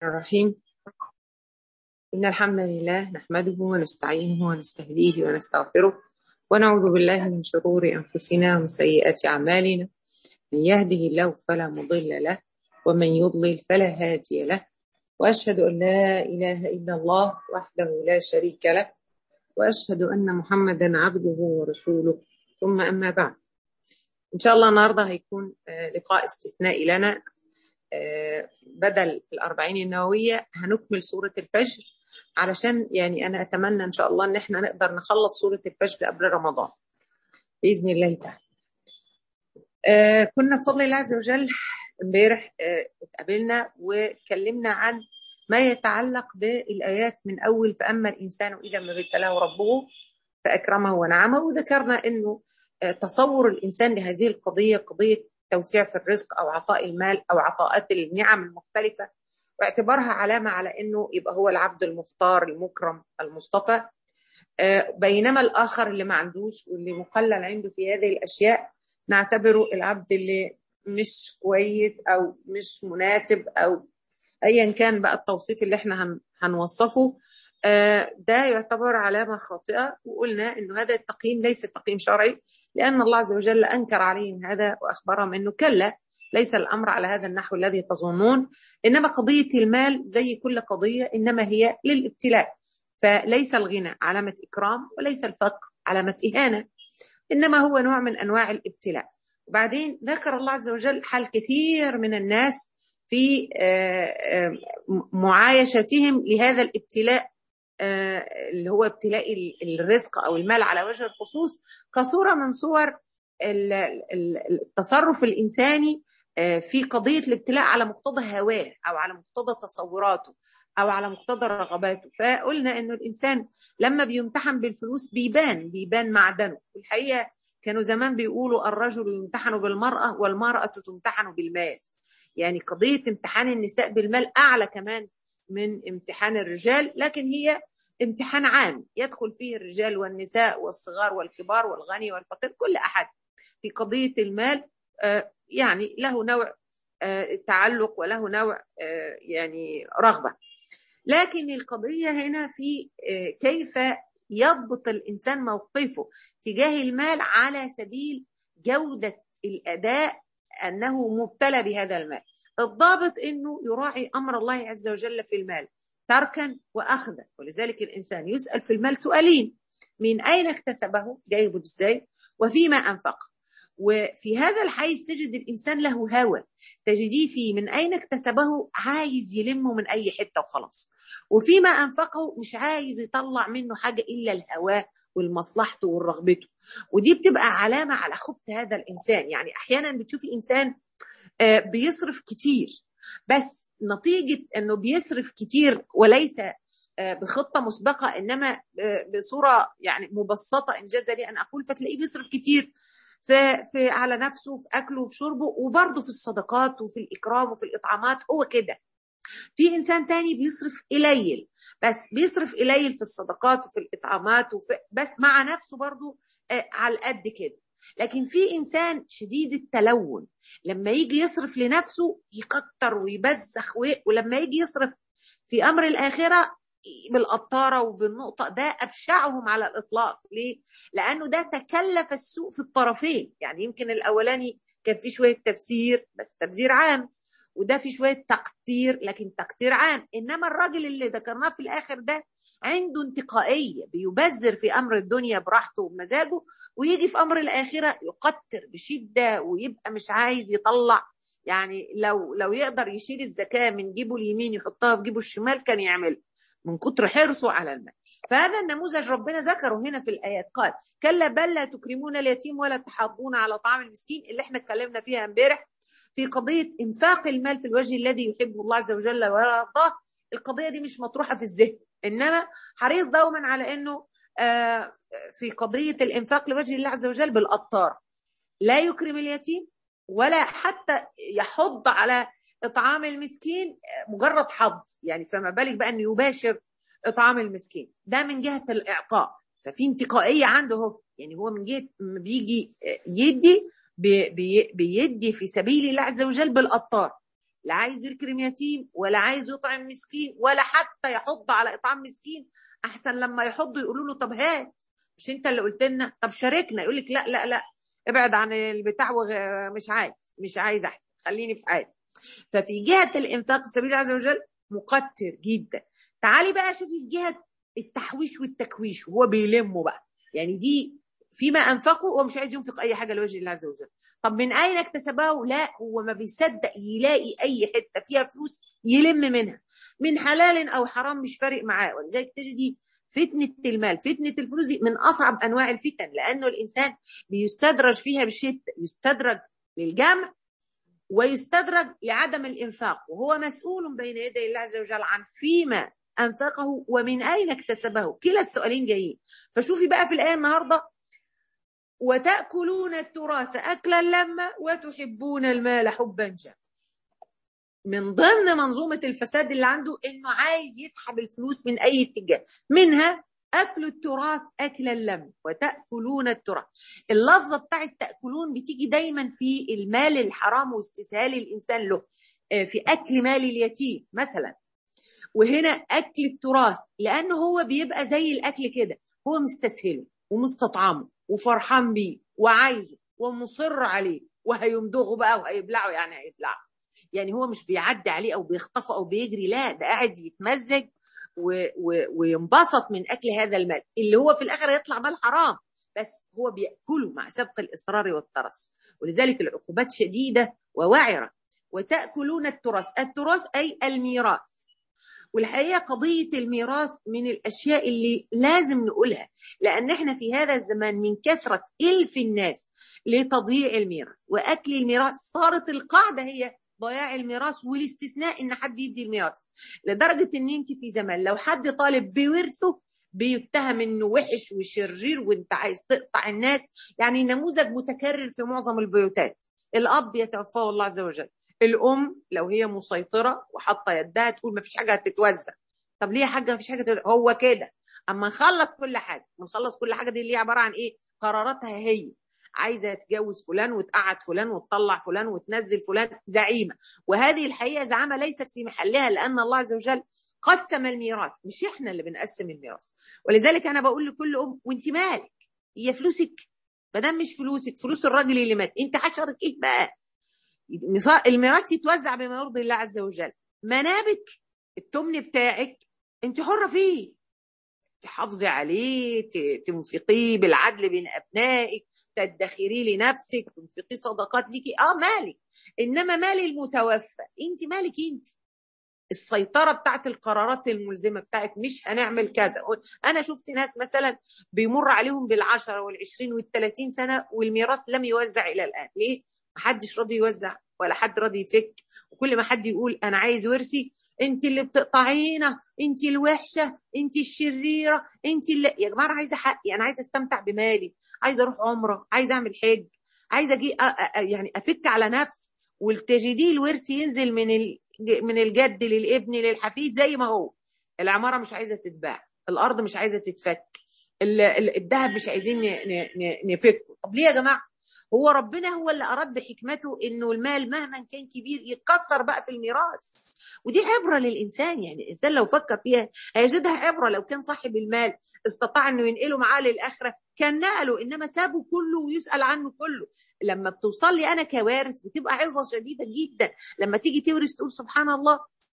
الرحيم إن الحمد لله نحمده ونستعينه ونستهديه ونستغفره ونعوذ بالله من شرور أنفسنا ومن سيئات أعمالنا من يهده الله فلا مضل له ومن يضلل فلا هادي له وأشهد أن لا إله إلا الله وحده لا شريك له وأشهد أن محمدا عبده ورسوله ثم أما بعد إن شاء الله النهاردة هيكون لقاء استثنائي لنا بدل الأربعين النووية هنكمل سورة الفجر علشان يعني أنا أتمنى إن شاء الله إن إحنا نقدر نخلص سورة الفجر قبل رمضان بإذن الله تعالى آه كنا بفضل الله عز وجل امبارح آه اتقابلنا واتكلمنا عن ما يتعلق بالآيات من أول فأما الإنسان إذا ما ابتلاه ربه فأكرمه ونعمه وذكرنا إنه آه تصور الإنسان لهذه القضية قضية توسيع في الرزق او عطاء المال او عطاءات النعم المختلفه واعتبارها علامه على انه يبقى هو العبد المختار المكرم المصطفى بينما الاخر اللي ما عندوش واللي مقلل عنده في هذه الاشياء نعتبره العبد اللي مش كويس او مش مناسب او ايا كان بقى التوصيف اللي احنا هنوصفه ده يعتبر علامة خاطئة وقلنا أنه هذا التقييم ليس تقييم شرعي لأن الله عز وجل أنكر عليهم هذا وأخبرهم أنه كلا ليس الأمر على هذا النحو الذي تظنون إنما قضية المال زي كل قضية إنما هي للابتلاء فليس الغنى علامة إكرام وليس الفقر علامة إهانة إنما هو نوع من أنواع الابتلاء وبعدين ذكر الله عز وجل حال كثير من الناس في معايشتهم لهذا الابتلاء اللي هو ابتلاء الرزق او المال على وجه الخصوص كصوره من صور التصرف الانساني في قضيه الابتلاء على مقتضى هواه او على مقتضى تصوراته او على مقتضى رغباته فقلنا انه الانسان لما بيمتحن بالفلوس بيبان بيبان معدنه والحقيقه كانوا زمان بيقولوا الرجل يمتحن بالمراه والمراه تمتحن بالمال يعني قضيه امتحان النساء بالمال اعلى كمان من امتحان الرجال لكن هي امتحان عام يدخل فيه الرجال والنساء والصغار والكبار والغني والفقير كل احد في قضيه المال يعني له نوع تعلق وله نوع يعني رغبه لكن القضيه هنا في كيف يضبط الانسان موقفه تجاه المال على سبيل جوده الاداء انه مبتلى بهذا المال الضابط انه يراعي امر الله عز وجل في المال تركا واخذا ولذلك الانسان يسال في المال سؤالين من اين اكتسبه جايبه ازاي وفيما انفقه وفي هذا الحيز تجد الانسان له هوى تجديه في من اين اكتسبه عايز يلمه من اي حته وخلاص وفيما انفقه مش عايز يطلع منه حاجه الا الهواه والمصلحته والرغبته ودي بتبقى علامه على خبث هذا الانسان يعني احيانا بتشوفي انسان بيصرف كتير بس نتيجة أنه بيصرف كتير وليس بخطة مسبقة إنما بصورة يعني مبسطة إنجاز لي أن أقول فتلاقيه بيصرف كتير في, في على نفسه في أكله وفي شربه وبرضه في الصدقات وفي الإكرام وفي الإطعامات هو كده في إنسان تاني بيصرف قليل بس بيصرف قليل في الصدقات وفي الإطعامات وفي بس مع نفسه برضه على قد كده لكن في انسان شديد التلون لما يجي يصرف لنفسه يكتر ويبزخ ولما يجي يصرف في امر الاخره بالقطاره وبالنقطه ده ابشعهم على الاطلاق ليه؟ لانه ده تكلف السوء في الطرفين يعني يمكن الاولاني كان في شويه تبذير بس تبذير عام وده في شويه تقتير لكن تقتير عام انما الراجل اللي ذكرناه في الاخر ده عنده انتقائيه بيبذر في امر الدنيا براحته وبمزاجه ويجي في امر الاخره يقتر بشده ويبقى مش عايز يطلع يعني لو لو يقدر يشيل الزكاه من جيبه اليمين يحطها في جيبه الشمال كان يعمل من كتر حرصه على المال فهذا النموذج ربنا ذكره هنا في الايات قال كلا بل لا تكرمون اليتيم ولا تحاضون على طعام المسكين اللي احنا اتكلمنا فيها امبارح في قضيه انفاق المال في الوجه الذي يحبه الله عز وجل ويرضاه القضيه دي مش مطروحه في الذهن انما حريص دوما على انه في قضية الإنفاق لوجه الله عز وجل بالقطار لا يكرم اليتيم ولا حتى يحض على إطعام المسكين مجرد حض يعني فما بالك بقى أنه يباشر إطعام المسكين ده من جهة الإعطاء ففي انتقائية عنده هو يعني هو من جهة بيجي يدي بي بيدي في سبيل الله عز وجل بالقطار لا عايز يكرم يتيم ولا عايز يطعم مسكين ولا حتى يحض على اطعام مسكين احسن لما يحضوا يقولوا له طب هات مش انت اللي قلت لنا طب شاركنا يقول لك لا لا لا ابعد عن البتاع مش عايز مش عايز احسن خليني في حالي ففي جهه الانفاق في سبيل الله عز وجل مقتر جدا تعالي بقى شوفي في جهه التحويش والتكويش وهو بيلمه بقى يعني دي فيما انفقه هو مش عايز ينفق اي حاجه لوجه الله عز وجل طب من اين اكتسبه لا هو ما بيصدق يلاقي اي حته فيها فلوس يلم منها من حلال او حرام مش فارق معاه ولذلك تجدي فتنة المال فتنة الفلوس دي من أصعب أنواع الفتن لأنه الإنسان بيستدرج فيها بشدة يستدرج للجمع ويستدرج لعدم الإنفاق وهو مسؤول بين يدي الله عز وجل عن فيما أنفقه ومن أين اكتسبه كلا السؤالين جايين فشوفي بقى في الآية النهاردة وتأكلون التراث أكلا لما وتحبون المال حبا جما من ضمن منظومة الفساد اللي عنده إنه عايز يسحب الفلوس من أي اتجاه منها أكل التراث أكل اللم وتأكلون التراث اللفظة بتاعت تأكلون بتيجي دايما في المال الحرام واستسهال الإنسان له في أكل مال اليتيم مثلا وهنا أكل التراث لأنه هو بيبقى زي الأكل كده هو مستسهله ومستطعمه وفرحان بيه وعايزه ومصر عليه وهيمضغه بقى وهيبلعه يعني هيبلعه يعني هو مش بيعدي عليه او بيخطفه او بيجري لا ده قاعد يتمزج و... و... وينبسط من اكل هذا المال اللي هو في الاخر يطلع مال حرام بس هو بياكله مع سبق الاصرار والترصد ولذلك العقوبات شديده ووعره وتاكلون التراث التراث اي الميراث والحقيقه قضيه الميراث من الاشياء اللي لازم نقولها لان احنا في هذا الزمان من كثره الف الناس لتضييع الميراث واكل الميراث صارت القاعده هي ضياع الميراث والاستثناء ان حد يدي الميراث لدرجه ان انت في زمان لو حد طالب بورثه بيتهم انه وحش وشرير وانت عايز تقطع الناس يعني نموذج متكرر في معظم البيوتات الاب يتوفاه الله عز وجل الام لو هي مسيطره وحاطه يدها تقول ما فيش حاجه هتتوزع طب ليه يا حاجه ما فيش حاجه تتوزع؟ هو كده اما نخلص كل حاجه نخلص كل حاجه دي اللي هي عباره عن ايه قراراتها هي عايزه تجوز فلان وتقعد فلان وتطلع فلان وتنزل فلان زعيمه وهذه الحقيقه زعامه ليست في محلها لان الله عز وجل قسم الميراث مش احنا اللي بنقسم الميراث ولذلك انا بقول لكل ام وانت مالك هي فلوسك ما دام مش فلوسك فلوس الراجل اللي مات انت حشرك ايه بقى الميراث يتوزع بما يرضي الله عز وجل منابك التمن بتاعك انت حره فيه تحافظي عليه تنفقيه بالعدل بين ابنائك تدخري لنفسك تنفقي صدقات ليكي اه مالك انما مال المتوفى انت مالك انت السيطرة بتاعت القرارات الملزمة بتاعت مش هنعمل كذا أنا شفت ناس مثلا بيمر عليهم بالعشرة والعشرين والثلاثين سنة والميراث لم يوزع إلى الآن ليه؟ محدش راضي يوزع ولا حد راضي يفك وكل ما حد يقول أنا عايز ورثي أنت اللي بتقطعينا أنت الوحشة أنت الشريرة أنت اللي يا جماعة أنا عايزة حقي أنا عايزة أستمتع بمالي عايزة أروح عمرة عايزة أعمل حج عايزة أجي يعني أفك على نفسي والتجديد الورث ينزل من من الجد للابن للحفيد زي ما هو العماره مش عايزه تتباع الارض مش عايزه تتفك الذهب مش عايزين نفكه طب ليه يا جماعه هو ربنا هو اللي اراد بحكمته انه المال مهما كان كبير يتكسر بقى في الميراث ودي عبره للانسان يعني الانسان لو فكر فيها هيجدها عبره لو كان صاحب المال استطاع انه ينقله معاه للاخره كان نقله انما سابه كله ويسال عنه كله لما بتوصل لي انا كوارث بتبقى عظه شديده جدا لما تيجي تورث تقول سبحان الله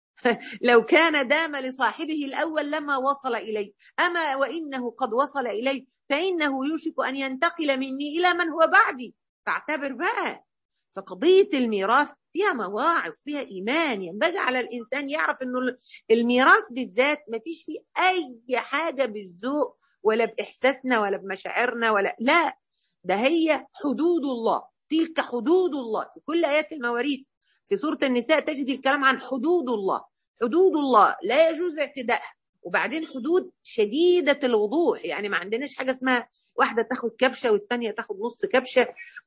لو كان دام لصاحبه الاول لما وصل اليه اما وانه قد وصل اليه فانه يوشك ان ينتقل مني الى من هو بعدي فاعتبر بقى فقضيه الميراث فيها مواعظ فيها ايمان ينبغي على الانسان يعرف انه الميراث بالذات ما فيش فيه اي حاجه بالذوق ولا باحساسنا ولا بمشاعرنا ولا لا ده هي حدود الله تلك حدود الله في كل ايات المواريث في سوره النساء تجد الكلام عن حدود الله حدود الله لا يجوز اعتدائها وبعدين حدود شديده الوضوح يعني ما عندناش حاجه اسمها واحده تاخد كبشه والثانيه تاخد نص كبشه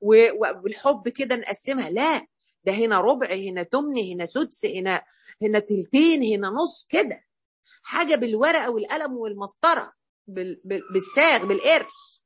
وبالحب كده نقسمها لا ده هنا ربع هنا تمن هنا سدس هنا هنا تلتين هنا نص كده حاجه بالورقه والقلم والمسطره بالساغ بالقرش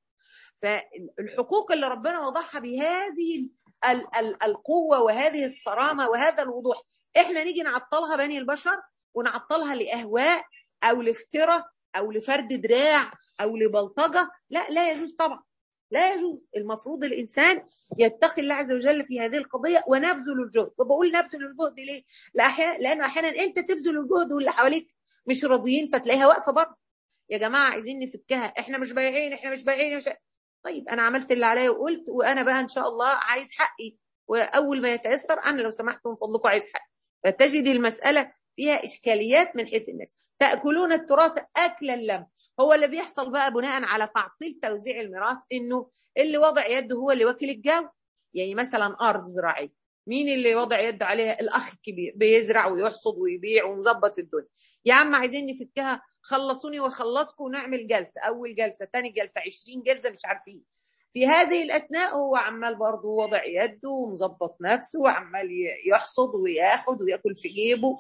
فالحقوق اللي ربنا وضعها بهذه ال ال القوه وهذه الصرامه وهذا الوضوح احنا نيجي نعطلها بني البشر ونعطلها لاهواء او لافتراء او لفرد دراع او لبلطجه لا لا يجوز طبعا لا يجوز المفروض الانسان يتقي الله عز وجل في هذه القضيه ونبذل الجهد وبقول نبذل الجهد ليه؟ لانه احيانا انت تبذل الجهد واللي حواليك مش راضيين فتلاقيها واقفه بره يا جماعه عايزين نفكها احنا مش بايعين احنا مش بايعين مش... طيب انا عملت اللي عليا وقلت وانا بقى ان شاء الله عايز حقي واول ما يتيسر انا لو سمحت من فضلكم عايز حقي فتجد المساله فيها اشكاليات من حيث الناس تاكلون التراث اكلا لم هو اللي بيحصل بقى بناء على تعطيل توزيع الميراث انه اللي وضع يده هو اللي واكل الجو يعني مثلا ارض زراعيه مين اللي وضع يده عليها الاخ الكبير بيزرع ويحصد ويبيع ومظبط الدنيا يا عم عايزين نفكها خلصوني واخلصكم ونعمل جلسه اول جلسه ثاني جلسه 20 جلسه مش عارفين في هذه الاثناء هو عمال برضه وضع يده ومظبط نفسه وعمال يحصد وياخد وياكل في جيبه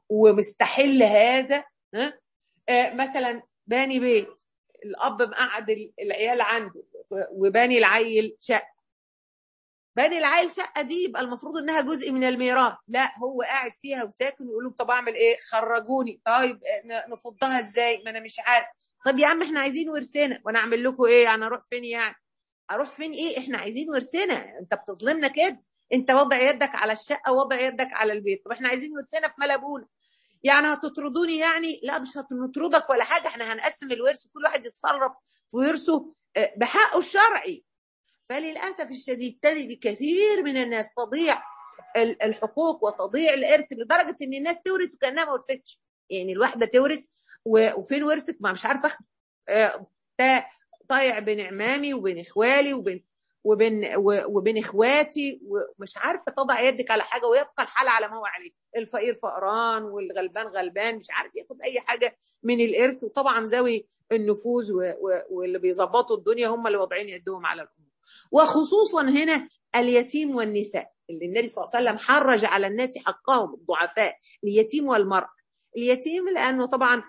ومستحل هذا ها آه مثلا باني بيت الاب مقعد العيال عنده وباني العيل شقه باني العيل شقه دي يبقى المفروض انها جزء من الميراث لا هو قاعد فيها وساكن ويقول لهم طب اعمل ايه خرجوني طيب نفضها ازاي ما انا مش عارف طب يا عم احنا عايزين ورثنا وانا اعمل لكم ايه يعني اروح فين يعني اروح فين ايه احنا عايزين ورثنا انت بتظلمنا كده انت وضع يدك على الشقه وضع يدك على البيت طب احنا عايزين ورثنا في ملابونه يعني هتطردوني يعني لا مش هنطردك ولا حاجه احنا هنقسم الورث كل واحد يتصرف في ورثه بحقه الشرعي فللاسف الشديد تجد كثير من الناس تضيع الحقوق وتضيع الارث لدرجه ان الناس تورث وكانها ما ورثتش يعني الواحده تورث وفين ورثك ما مش عارفه اخده طايع بين عمامي وبين اخوالي وبين وبين وبين اخواتي ومش عارفه تضع يدك على حاجه ويبقى الحال على ما هو عليه الفقير فقران والغلبان غلبان مش عارف ياخد اي حاجه من الارث وطبعا ذوي النفوذ واللي بيظبطوا الدنيا هم اللي واضعين يدهم على الامور وخصوصا هنا اليتيم والنساء اللي النبي صلى الله عليه وسلم حرج على الناس حقهم الضعفاء اليتيم والمرأة اليتيم لأنه طبعا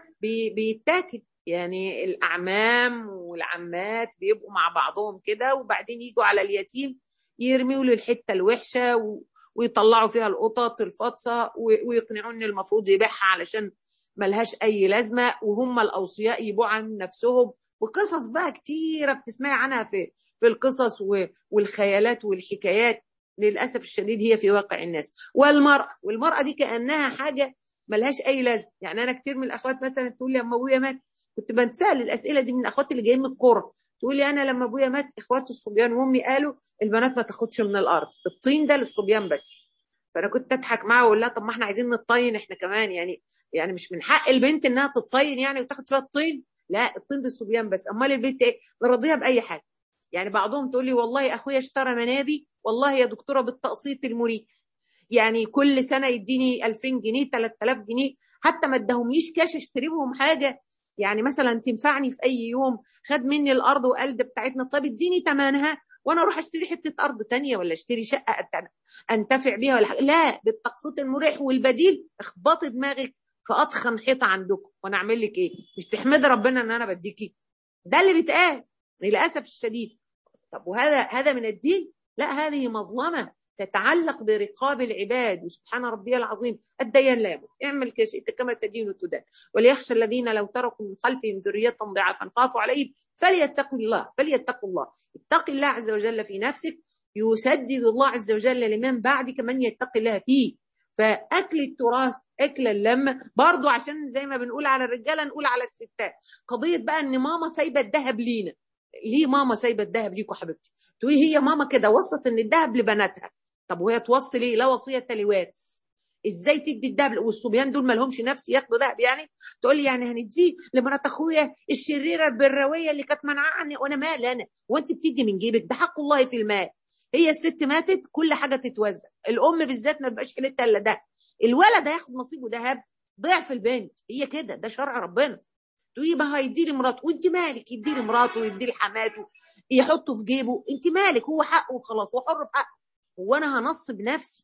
بيتاكل يعني الأعمام والعمات بيبقوا مع بعضهم كده وبعدين يجوا على اليتيم يرميوا له الحتة الوحشة ويطلعوا فيها القطط الفطسة ويقنعوا ان المفروض يبيعها علشان ملهاش أي لازمة وهم الأوصياء يبيعوا عن نفسهم وقصص بقى كتيرة بتسمعي عنها في في القصص والخيالات والحكايات للاسف الشديد هي في واقع الناس والمراه والمراه دي كانها حاجه ملهاش اي لازمه يعني انا كتير من الاخوات مثلا تقول لي لما ابويا مات كنت بتسال الاسئله دي من الاخوات اللي جايين من القرى تقول لي انا لما ابويا مات اخواتي الصبيان وامي قالوا البنات ما تاخدش من الارض الطين ده للصبيان بس فانا كنت اضحك معاها واقول لها طب ما احنا عايزين نطين احنا كمان يعني يعني مش من حق البنت انها تطين يعني وتاخد شويه طين لا الطين للصبيان بس امال البنت ايه نرضيها باي حاجه يعني بعضهم تقول لي والله اخويا اشترى منابي والله يا دكتوره بالتقسيط المريح يعني كل سنه يديني 2000 جنيه 3000 جنيه حتى ما ادهمليش كاش اشتري بهم حاجه يعني مثلا تنفعني في اي يوم خد مني الارض وقال ده بتاعتنا طب اديني ثمنها وانا اروح اشتري حته ارض تانية ولا اشتري شقه انتفع بيها ولا حاجه لا بالتقسيط المريح والبديل اخبطي دماغك في اضخم حيطه عندكم وانا اعمل لك ايه مش تحمدي ربنا ان انا بديكي ده اللي بيتقال للاسف الشديد طب وهذا هذا من الدين لا هذه مظلمه تتعلق برقاب العباد وسبحان ربي العظيم الديان لا يموت اعمل كشئت كما تدين تدان وليخشى الذين لو تركوا من خلفهم ذرية ضعافا خافوا عليهم فليتقوا الله فليتقوا الله اتق الله عز وجل في نفسك يسدد الله عز وجل لمن بعدك من يتقي الله فيه فاكل التراث اكل اللم برضو عشان زي ما بنقول على الرجاله نقول على الستات قضيه بقى ان ماما سايبه الذهب لينا ليه ماما سايبه الذهب ليكوا حبيبتي تقولي هي ماما كده وصت ان الذهب لبناتها طب وهي توصي ليه لا وصيه لوارث ازاي تدي الذهب والصبيان دول ما لهمش نفس ياخدوا ذهب يعني تقول لي يعني هنديه لمرات اخويا الشريره البرويه اللي كانت منعاه عني وانا مال انا وانت بتدي من جيبك ده حق الله في المال هي الست ماتت كل حاجه تتوزع الام بالذات ما بيبقاش حيلتها الا ده الولد هياخد نصيبه ذهب ضعف البنت هي كده ده شرع ربنا تقولي ما هيدي لي مراته وانت مالك يدي لي مراته ويدي لي حماته يحطه في جيبه انت مالك هو حقه وخلاص هو حر في حقه هو انا هنصب نفسي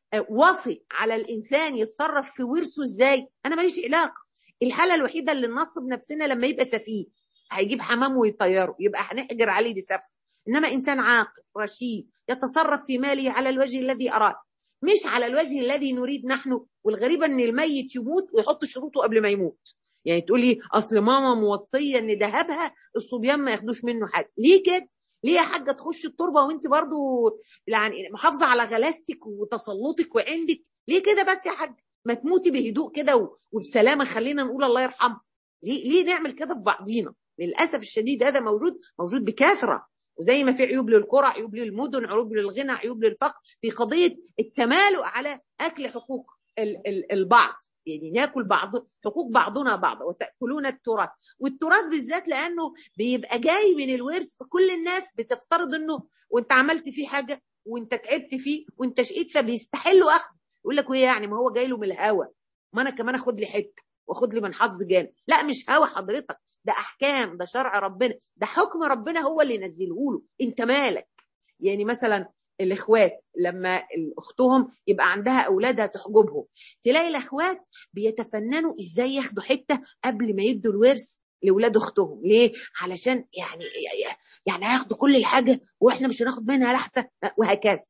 وصي على الانسان يتصرف في ورثه ازاي انا ماليش علاقه الحاله الوحيده اللي ننصب نفسنا لما يبقى سفيه هيجيب حمام ويطيره يبقى هنحجر عليه بسفه انما انسان عاقل رشيد يتصرف في ماله على الوجه الذي اراد مش على الوجه الذي نريد نحن والغريبه ان الميت يموت ويحط شروطه قبل ما يموت يعني تقولي اصل ماما موصيه ان ذهبها الصبيان ما ياخدوش منه حاجه ليه كده ليه يا حاجه تخش التربه وانت برضو يعني محافظه على غلاستك وتسلطك وعندك ليه كده بس يا حاج ما تموتي بهدوء كده وبسلامه خلينا نقول الله يرحمه ليه ليه نعمل كده في بعضينا للاسف الشديد هذا موجود موجود بكثره وزي ما في عيوب للقرى عيوب للمدن عيوب للغنى عيوب للفقر في قضيه التمالؤ على اكل حقوق البعض يعني ناكل بعض حقوق بعضنا بعضا وتاكلون التراث والتراث بالذات لانه بيبقى جاي من الورث فكل الناس بتفترض انه وانت عملت فيه حاجه وانت تعبت فيه وانت شقيت فبيستحلوا اخذ يقول لك وايه يعني ما هو جاي له من الهوا ما انا كمان اخد لي حته واخد لي من حظ جامد لا مش هوا حضرتك ده احكام ده شرع ربنا ده حكم ربنا هو اللي نزله له انت مالك يعني مثلا الاخوات لما اختهم يبقى عندها اولادها تحجبهم تلاقي الاخوات بيتفننوا ازاي ياخدوا حته قبل ما يدوا الورث لاولاد اختهم ليه علشان يعني يعني هياخدوا كل الحاجه واحنا مش هناخد منها لحظه وهكذا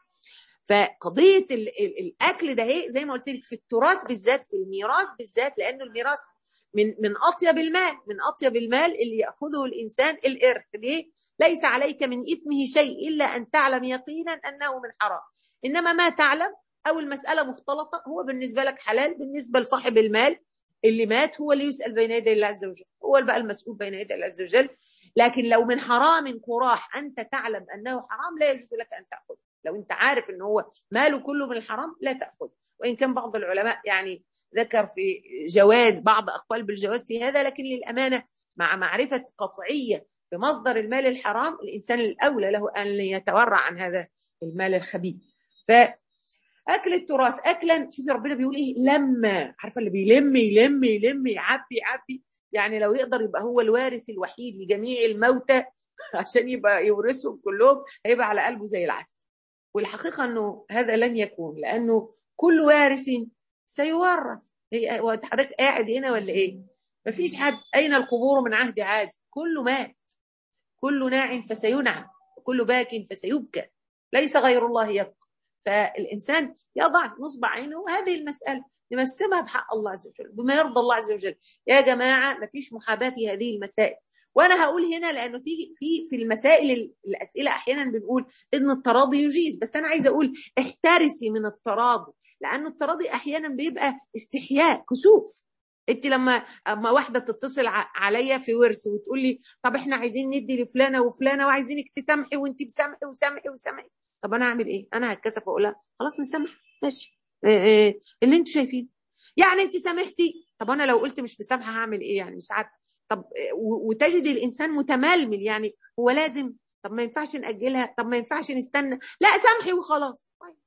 فقضيه الاكل ده هي زي ما قلت لك في التراث بالذات في الميراث بالذات لانه الميراث من من اطيب المال من اطيب المال اللي ياخذه الانسان الارث ليه ليس عليك من اثمه شيء الا ان تعلم يقينا انه من حرام انما ما تعلم او المساله مختلطه هو بالنسبه لك حلال بالنسبه لصاحب المال اللي مات هو اللي يسال بين يدي الله عز وجل هو اللي بقى المسؤول بين يدي الله عز وجل لكن لو من حرام قراح انت تعلم انه حرام لا يجوز لك ان تاخذه لو انت عارف ان هو ماله كله من الحرام لا تاخذه وان كان بعض العلماء يعني ذكر في جواز بعض اقوال بالجواز في هذا لكن للامانه مع معرفه قطعيه بمصدر المال الحرام الانسان الاولى له ان يتورع عن هذا المال الخبيث ف اكل التراث اكلا شوفي ربنا بيقول ايه لما عارفه اللي بيلم يلم يلم يعبي يعبي يعني لو يقدر يبقى هو الوارث الوحيد لجميع الموتى عشان يبقى يورثهم كلهم هيبقى على قلبه زي العسل والحقيقه انه هذا لن يكون لانه كل وارث سيورث هي هو حضرتك قاعد هنا ولا ايه؟ مفيش حد اين القبور من عهد عادي كله مات كل ناع فسينعى وكل باك فسيبكى ليس غير الله يبقى فالانسان يضع نصب عينه وهذه المساله نمسمها بحق الله عز وجل بما يرضى الله عز وجل يا جماعه ما فيش محاباه في هذه المسائل وانا هقول هنا لانه في في في المسائل الاسئله احيانا بنقول ان التراضي يجيز بس انا عايزه اقول احترسي من التراضي لانه التراضي احيانا بيبقى استحياء كسوف انت لما اما واحده تتصل عليا في ورث وتقول لي طب احنا عايزين ندي لفلانه وفلانه وعايزينك تسامحي وانت بسامحي وسامحي وسامحي طب انا اعمل ايه؟ انا هتكسف واقول لها خلاص نسامح ماشي إيه إيه اللي انتوا شايفينه يعني انت سامحتي طب انا لو قلت مش مسامحه هعمل ايه يعني مش عارفه طب وتجد الانسان متململ يعني هو لازم طب ما ينفعش ناجلها طب ما ينفعش نستنى لا سامحي وخلاص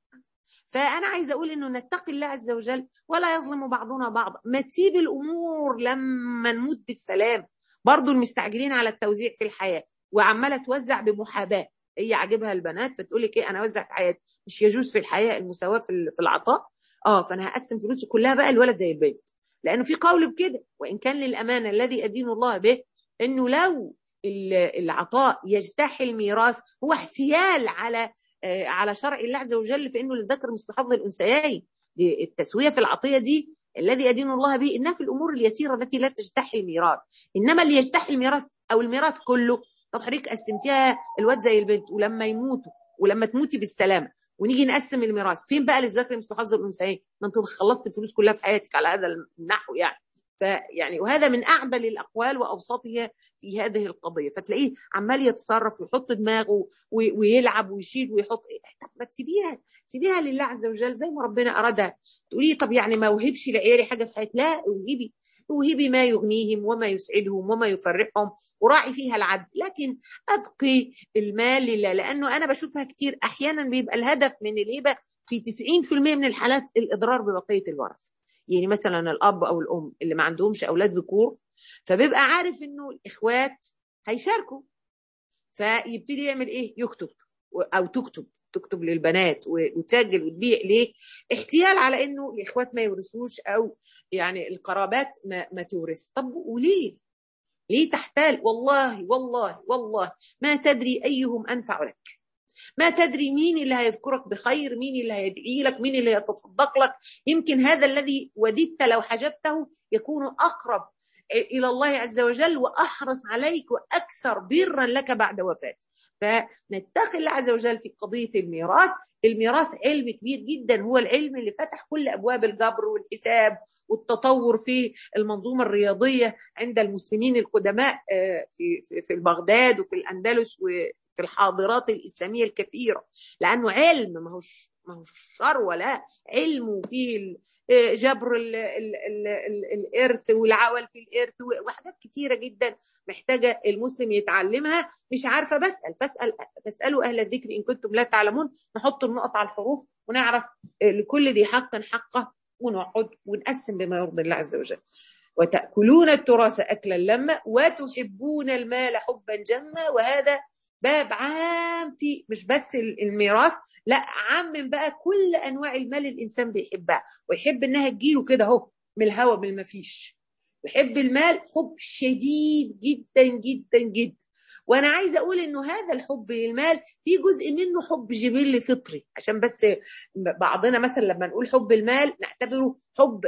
فانا عايزه اقول انه نتقي الله عز وجل ولا يظلم بعضنا بعضا ما تسيب الامور لما نموت بالسلام برضو المستعجلين على التوزيع في الحياه وعماله توزع بمحاباه هي عاجبها البنات فتقول لك ايه انا اوزع في حياتي مش يجوز في الحياه المساواه في في العطاء اه فانا هقسم فلوسي كلها بقى الولد زي البنت لانه في قول بكده وان كان للامانه الذي ادين الله به انه لو العطاء يجتاح الميراث هو احتيال على على شرع الله عز وجل فانه للذكر مثل حظ الانثيين التسويه في العطيه دي الذي يدين الله به انها في الامور اليسيره التي لا تجتاح الميراث انما اللي يجتاح الميراث او الميراث كله طب حضرتك قسمتيها الواد زي البنت ولما يموتوا ولما تموتي بالسلامه ونيجي نقسم الميراث فين بقى للذكر مثل حظ الانثيين ما انت خلصت الفلوس كلها في حياتك على هذا النحو يعني فيعني وهذا من اعدل الاقوال وابسطها في هذه القضيه فتلاقيه عمال يتصرف ويحط دماغه ويلعب ويشيل ويحط طب ما تسيبيها سيبيها لله عز وجل زي ما ربنا ارادها تقولي طب يعني ما اوهبش لعيالي حاجه في حياتي لا اوهبي اوهبي ما يغنيهم وما يسعدهم وما يفرحهم وراعي فيها العدل لكن ابقي المال لله لانه انا بشوفها كتير احيانا بيبقى الهدف من الهبه في 90% من الحالات الاضرار ببقيه الورثه يعني مثلا الاب او الام اللي ما عندهمش اولاد ذكور فبيبقى عارف انه الاخوات هيشاركوا فيبتدي يعمل ايه يكتب او تكتب تكتب للبنات وتسجل وتبيع ليه احتيال على انه الاخوات ما يورثوش او يعني القرابات ما, ما تورث طب وليه ليه تحتال والله والله والله ما تدري ايهم انفع لك ما تدري مين اللي هيذكرك بخير مين اللي هيدعي لك مين اللي هيتصدق لك يمكن هذا الذي وددت لو حجبته يكون أقرب إلى الله عز وجل وأحرص عليك وأكثر برا لك بعد وفاتك فنتقي الله عز وجل في قضية الميراث الميراث علم كبير جدا هو العلم اللي فتح كل أبواب الجبر والحساب والتطور في المنظومة الرياضية عند المسلمين القدماء في في بغداد وفي الأندلس وفي الحاضرات الإسلامية الكثيرة لأنه علم ما هوش ما هوش شر لا علم فيه جبر ال ال ال ال الإرث والعول في الإرث وحاجات كثيرة جدا محتاجة المسلم يتعلمها مش عارفة بسأل فاسأل فاسألوا أهل الذكر إن كنتم لا تعلمون نحط النقط على الحروف ونعرف لكل ذي حق حقه ونقعد ونقسم بما يرضي الله عز وجل وتأكلون التراث أكلا لما وتحبون المال حبا جما وهذا باب عام في مش بس الميراث لا عام بقى كل أنواع المال الإنسان بيحبها ويحب إنها تجيله كده أهو من الهوا من المفيش يحب المال حب شديد جدا جدا جدا وانا عايزه اقول انه هذا الحب للمال في جزء منه حب جبلي فطري عشان بس بعضنا مثلا لما نقول حب المال نعتبره حب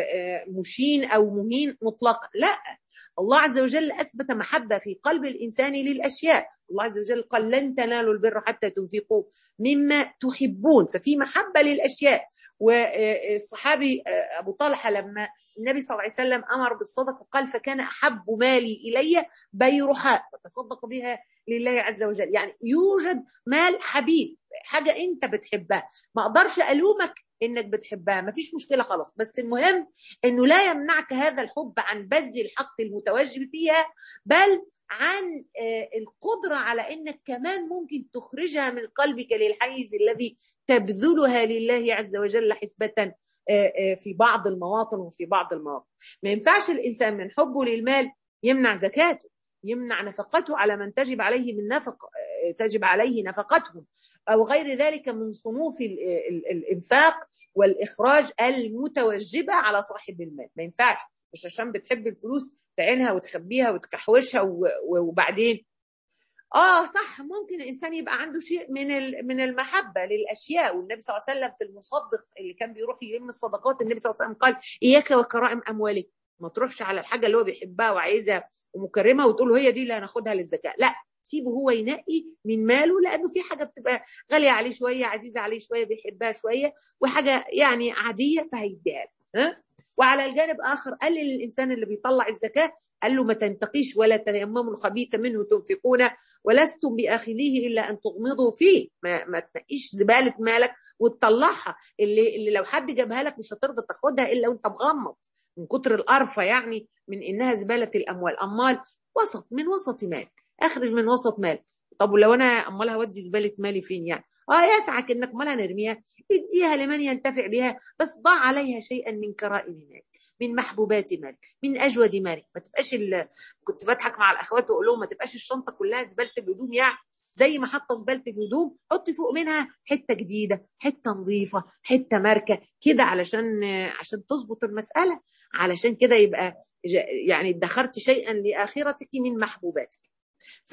مشين او مهين مطلقا لا الله عز وجل اثبت محبه في قلب الانسان للاشياء الله عز وجل قال لن تنالوا البر حتى تنفقوا مما تحبون ففي محبه للاشياء والصحابي ابو طلحه لما النبي صلى الله عليه وسلم امر بالصدقه قال فكان احب مالي الي بيرحاء فتصدق بها لله عز وجل يعني يوجد مال حبيب حاجه انت بتحبها ما اقدرش الومك انك بتحبها ما فيش مشكله خلاص بس المهم انه لا يمنعك هذا الحب عن بذل الحق المتواجب فيها بل عن القدره على انك كمان ممكن تخرجها من قلبك للحيز الذي تبذلها لله عز وجل حسبه في بعض المواطن وفي بعض المواقف ما ينفعش الإنسان من حبه للمال يمنع زكاته يمنع نفقته على من تجب عليه من نفق تجب عليه نفقتهم أو غير ذلك من صنوف الإنفاق والإخراج المتوجبة على صاحب المال ما ينفعش مش عشان بتحب الفلوس تعينها وتخبيها وتكحوشها وبعدين اه صح ممكن الانسان يبقى عنده شيء من من المحبه للاشياء والنبي صلى الله عليه وسلم في المصدق اللي كان بيروح يلم الصدقات النبي صلى الله عليه وسلم قال اياك وكرائم اموالك ما تروحش على الحاجه اللي هو بيحبها وعايزها ومكرمها وتقول له هي دي اللي هناخدها للزكاه لا سيبه هو ينقي من ماله لانه في حاجه بتبقى غاليه عليه شويه عزيزه عليه شويه بيحبها شويه وحاجه يعني عاديه فهيديها ها وعلى الجانب اخر قال للانسان اللي بيطلع الزكاه قال له ما تنتقيش ولا تيمموا الخبيث منه تنفقون ولستم باخذيه الا ان تغمضوا فيه ما, ما تنقيش زباله مالك وتطلعها اللي, اللي لو حد جابها لك مش هترضى تاخدها الا وانت مغمض من كتر القرفه يعني من انها زباله الاموال امال وسط من وسط مال اخرج من وسط مال طب ولو انا امال هودي زباله مالي فين يعني اه يسعك انك امال هنرميها اديها لمن ينتفع بها بس ضع عليها شيئا من كرائم مالك من محبوبات مالك من اجود مالك ما تبقاش كنت بضحك مع الاخوات واقول لهم ما تبقاش الشنطه كلها زباله الهدوم يعني زي ما حاطه زباله الهدوم حطي فوق منها حته جديده حته نظيفه حته ماركه كده علشان عشان تظبط المساله علشان كده يبقى يعني ادخرت شيئا لاخرتك من محبوباتك ف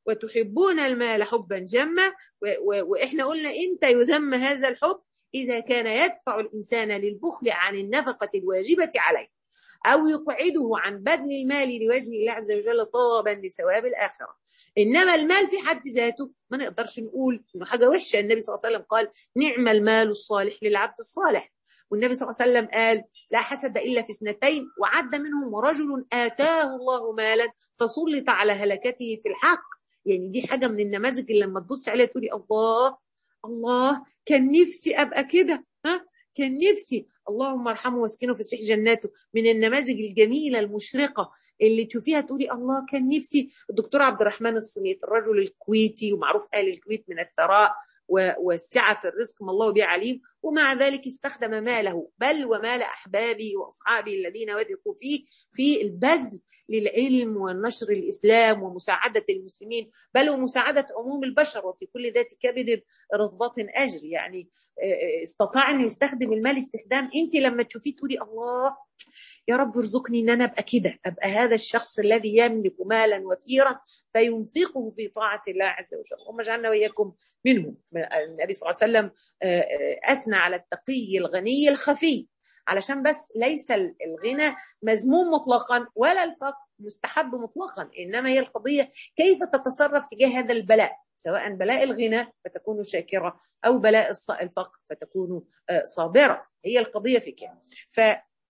وتحبون المال حبا جما واحنا قلنا امتى يذم هذا الحب إذا كان يدفع الإنسان للبخل عن النفقة الواجبة عليه أو يقعده عن بذل المال لوجه الله عز وجل طلبا لثواب الآخرة إنما المال في حد ذاته ما نقدرش نقول إنه حاجة وحشة النبي صلى الله عليه وسلم قال نعم المال الصالح للعبد الصالح والنبي صلى الله عليه وسلم قال لا حسد إلا في اثنتين وعد منهم رجل آتاه الله مالا فسلط على هلكته في الحق يعني دي حاجة من النماذج اللي لما تبص عليها تقولي الله الله كان نفسي ابقى كده ها كان نفسي اللهم ارحمه واسكنه في سيح جناته من النماذج الجميله المشرقه اللي تشوفيها تقولي الله كان نفسي الدكتور عبد الرحمن الصميت الرجل الكويتي ومعروف اهل الكويت من الثراء والسعه في الرزق ما الله به عليم ومع ذلك استخدم ماله بل ومال احبابه واصحابه الذين وثقوا فيه في البذل للعلم ونشر الاسلام ومساعده المسلمين بل ومساعده عموم البشر وفي كل ذات كبد رطبات اجر يعني استطاع انه يستخدم المال استخدام انت لما تشوفيه تقولي الله يا رب ارزقني ان انا ابقى كده ابقى هذا الشخص الذي يملك مالا وفيرا فينفقه في طاعه الله عز وجل اللهم اجعلنا واياكم منهم النبي صلى الله عليه وسلم اثنى على التقي الغني الخفي علشان بس ليس الغنى مذموم مطلقا ولا الفقر مستحب مطلقا انما هي القضيه كيف تتصرف تجاه هذا البلاء سواء بلاء الغنى فتكون شاكره او بلاء الفقر فتكون صابره هي القضيه في كده ف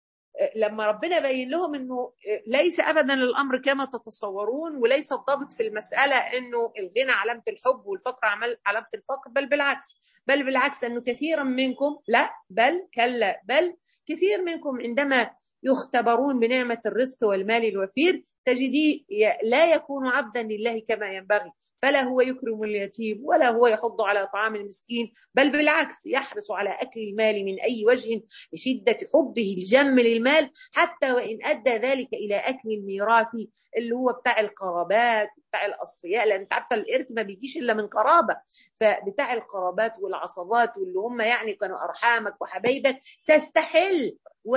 لما ربنا بين لهم انه ليس ابدا الامر كما تتصورون وليس الضابط في المساله انه الغنى علامه الحب والفقر علامه الفقر بل بالعكس بل بالعكس انه كثيرا منكم لا بل كلا بل كثير منكم عندما يختبرون بنعمه الرزق والمال الوفير تجديه لا يكون عبدا لله كما ينبغي فلا هو يكرم اليتيم ولا هو يحض على طعام المسكين بل بالعكس يحرص على أكل المال من أي وجه لشدة حبه الجم للمال حتى وإن أدى ذلك إلى أكل الميراث اللي هو بتاع القرابات بتاع الأصفياء لأن أنت عارفة الإرث ما بيجيش إلا من قرابة فبتاع القرابات والعصبات واللي هم يعني كانوا أرحامك وحبايبك تستحل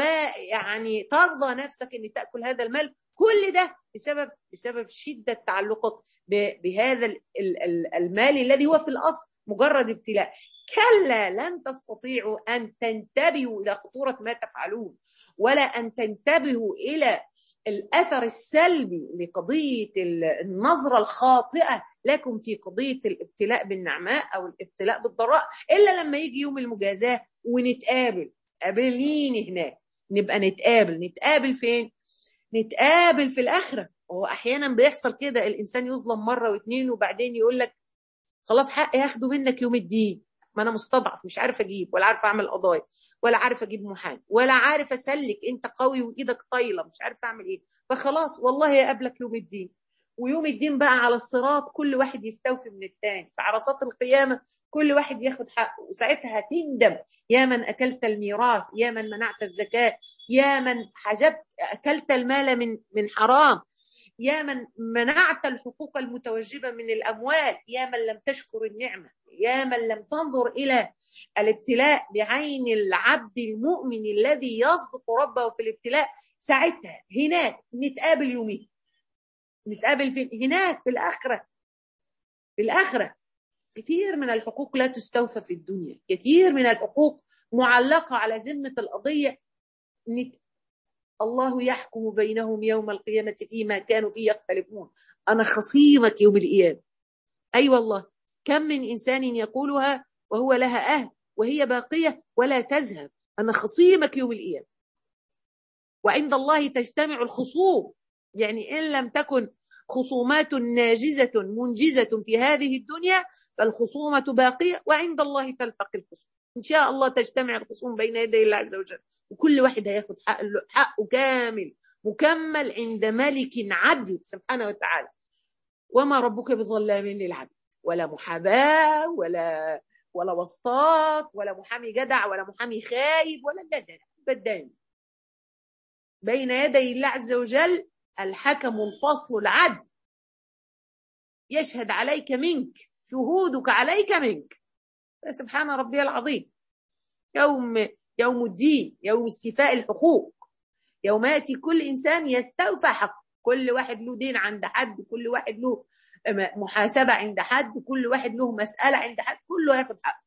ويعني ترضى نفسك أن تأكل هذا المال كل ده بسبب بسبب شده تعلقك بهذا المال الذي هو في الاصل مجرد ابتلاء كلا لن تستطيعوا ان تنتبهوا الى خطوره ما تفعلون ولا ان تنتبهوا الى الاثر السلبي لقضيه النظره الخاطئه لكم في قضيه الابتلاء بالنعماء او الابتلاء بالضراء الا لما يجي يوم المجازاه ونتقابل قابلين هناك نبقى نتقابل نتقابل فين نتقابل في الاخره وهو احيانا بيحصل كده الانسان يظلم مره واثنين وبعدين يقول لك خلاص حقي هاخده منك يوم الدين ما انا مستضعف مش عارف اجيب ولا عارف اعمل قضايا ولا عارف اجيب محامي ولا عارف اسلك انت قوي وايدك طايله مش عارف اعمل ايه فخلاص والله اقابلك يوم الدين ويوم الدين بقى على الصراط كل واحد يستوفي من الثاني في عرصات القيامه كل واحد ياخد حقه وساعتها هتندم يا من اكلت الميراث يا من منعت الزكاه يا من حجبت اكلت المال من من حرام يا من منعت الحقوق المتوجبه من الاموال يا من لم تشكر النعمه يا من لم تنظر الى الابتلاء بعين العبد المؤمن الذي يصدق ربه في الابتلاء ساعتها هناك نتقابل يومين نتقابل في هناك في الاخره في الاخره كثير من الحقوق لا تستوفى في الدنيا كثير من الحقوق معلقة على ذمة القضية الله يحكم بينهم يوم القيامة فيما كانوا فيه يختلفون أنا خصيمك يوم القيامة أي أيوة والله كم من إنسان يقولها وهو لها أهل وهي باقية ولا تذهب أنا خصيمك يوم القيامة وعند الله تجتمع الخصوم يعني إن لم تكن خصومات ناجزة منجزة في هذه الدنيا فالخصومة باقية وعند الله تلتقي الخصوم إن شاء الله تجتمع الخصوم بين يدي الله عز وجل وكل واحد هياخد حق حقه كامل مكمل عند ملك عدل سبحانه وتعالى وما ربك بظلام للعبد ولا محاباة ولا ولا وسطات ولا محامي جدع ولا محامي خايب ولا لا لا بداني بين يدي الله عز وجل الحكم الفصل العدل يشهد عليك منك شهودك عليك منك سبحان ربي العظيم يوم يوم الدين يوم استيفاء الحقوق يوم ياتي كل انسان يستوفى حقه كل واحد له دين عند حد كل واحد له محاسبه عند حد كل واحد له مساله عند حد كله ياخد حقه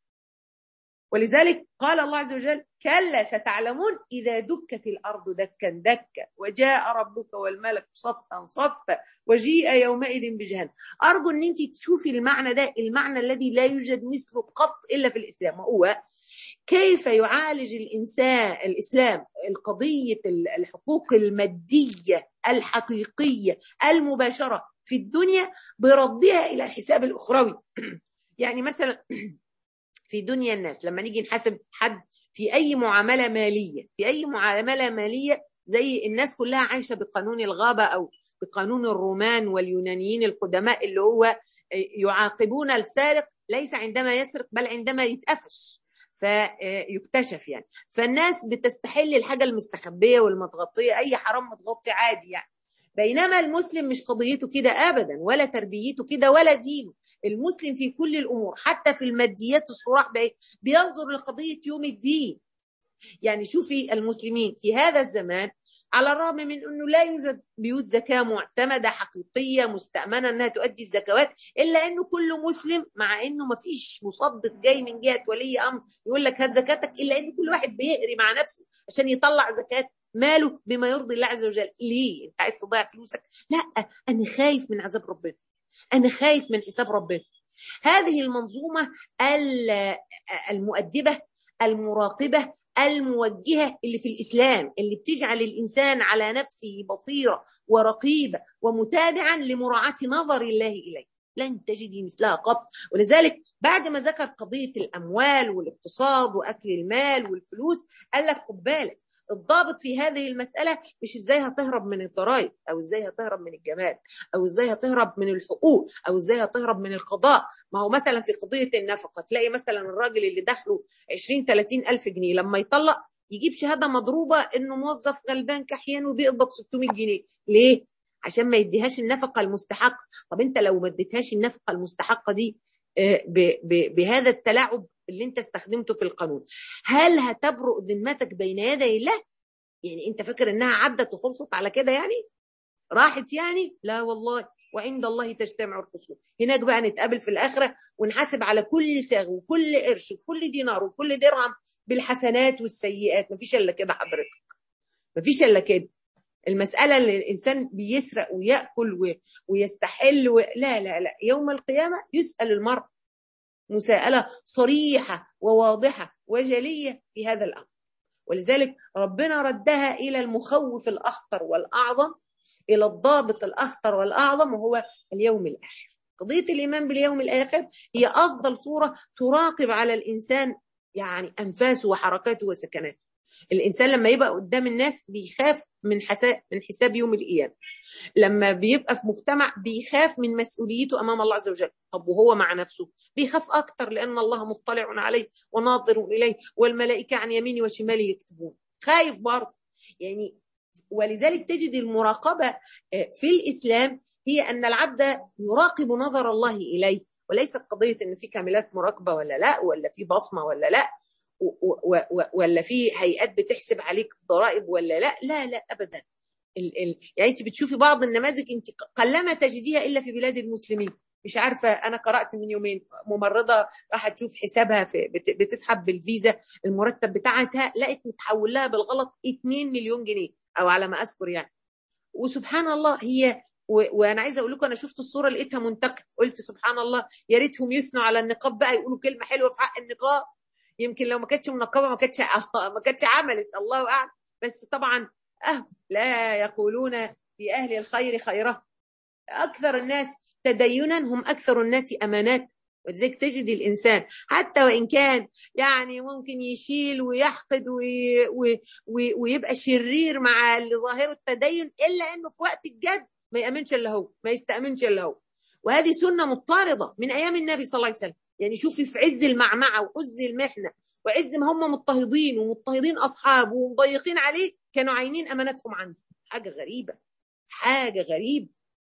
ولذلك قال الله عز وجل كلا ستعلمون إذا دكت الأرض دكا دكا وجاء ربك والملك صفا صفا وجيء يومئذ بجهنم أرجو أن أنت تشوفي المعنى ده المعنى الذي لا يوجد مثله قط إلا في الإسلام وهو كيف يعالج الإنسان الإسلام القضية الحقوق المادية الحقيقية المباشرة في الدنيا بردها إلى الحساب الأخروي يعني مثلا في دنيا الناس لما نيجي نحاسب حد في اي معامله ماليه في اي معامله ماليه زي الناس كلها عايشه بقانون الغابه او بقانون الرومان واليونانيين القدماء اللي هو يعاقبون السارق ليس عندما يسرق بل عندما يتقفش فيكتشف يعني فالناس بتستحل الحاجه المستخبيه والمتغطيه اي حرام متغطي عادي يعني بينما المسلم مش قضيته كده ابدا ولا تربيته كده ولا دينه المسلم في كل الامور حتى في الماديات الصراح ده بينظر لقضيه يوم الدين يعني شوفي المسلمين في هذا الزمان على الرغم من انه لا يوجد بيوت زكاه معتمده حقيقيه مستامنه انها تؤدي الزكوات الا انه كل مسلم مع انه ما فيش مصدق جاي من جهه ولي امر يقول لك هات زكاتك الا ان كل واحد بيهري مع نفسه عشان يطلع زكاه ماله بما يرضي الله عز وجل ليه انت عايز تضيع فلوسك لا انا خايف من عذاب ربنا انا خايف من حساب ربنا هذه المنظومه المؤدبه المراقبه الموجهه اللي في الاسلام اللي بتجعل الانسان على نفسه بصيره ورقيبه ومتابعا لمراعاه نظر الله اليه لن تجدي مثلها قط ولذلك بعد ما ذكر قضيه الاموال والاقتصاد واكل المال والفلوس قال لك خد بالك الضابط في هذه المسألة مش ازاي هتهرب من الضرائب او ازاي هتهرب من الجمال او ازاي هتهرب من الحقوق او ازاي هتهرب من القضاء ما هو مثلا في قضية النفقة تلاقي مثلا الراجل اللي دخله 20 30 ألف جنيه لما يطلق يجيب شهادة مضروبة انه موظف غلبان كحيان وبيقبض 600 جنيه ليه؟ عشان ما يديهاش النفقة المستحقة طب انت لو ما اديتهاش النفقة المستحقة دي بهذا التلاعب اللي انت استخدمته في القانون هل هتبرؤ ذمتك بين يدي الله يعني انت فاكر انها عدت وخلصت على كده يعني راحت يعني لا والله وعند الله تجتمع الخصوم هناك بقى نتقابل في الاخره ونحاسب على كل ساغ وكل قرش وكل دينار وكل درهم بالحسنات والسيئات مفيش الا كده حضرتك مفيش الا كده المسألة اللي الإنسان بيسرق ويأكل ويستحل و... لا لا لا يوم القيامة يسأل المرء مساءلة صريحة وواضحة وجلية في هذا الأمر ولذلك ربنا ردها إلى المخوف الأخطر والأعظم إلى الضابط الأخطر والأعظم وهو اليوم الآخر قضية الإيمان باليوم الآخر هي أفضل صورة تراقب على الإنسان يعني أنفاسه وحركاته وسكناته الانسان لما يبقى قدام الناس بيخاف من حساب من حساب يوم القيامه لما بيبقى في مجتمع بيخاف من مسؤوليته امام الله عز وجل طب وهو مع نفسه بيخاف اكتر لان الله مطلع عليه وناظر اليه والملائكه عن يمينه وشماله يكتبون خايف برضه يعني ولذلك تجد المراقبه في الاسلام هي ان العبد يراقب نظر الله اليه وليست قضيه ان في كاملات مراقبه ولا لا ولا في بصمه ولا لا ولا في هيئات بتحسب عليك ضرائب ولا لا لا لا ابدا ال ال يعني انت بتشوفي بعض النماذج انت قلما تجديها الا في بلاد المسلمين مش عارفه انا قرات من يومين ممرضه راحت تشوف حسابها في بتسحب بالفيزا المرتب بتاعتها لقت متحول لها بالغلط 2 مليون جنيه او على ما اذكر يعني وسبحان الله هي وانا عايزه اقول لكم انا شفت الصوره لقيتها منتقه قلت سبحان الله يا ريتهم يثنوا على النقاب بقى يقولوا كلمه حلوه في حق النقاب يمكن لو ما كانتش منقبه ما كانتش ما كانتش عملت الله اعلم بس طبعا أه لا يقولون في اهل الخير خيره اكثر الناس تدينا هم اكثر الناس امانات ولذلك تجد الانسان حتى وان كان يعني ممكن يشيل ويحقد وي وي وي ويبقى شرير مع اللي ظاهره التدين الا انه في وقت الجد ما يامنش الا هو ما يستامنش الا هو وهذه سنه مضطرده من ايام النبي صلى الله عليه وسلم يعني شوفي في عز المعمعة وعز المحنة وعز ما هم مضطهدين ومضطهدين أصحابه ومضيقين عليه كانوا عاينين أمانتهم عنده حاجة غريبة حاجة غريبة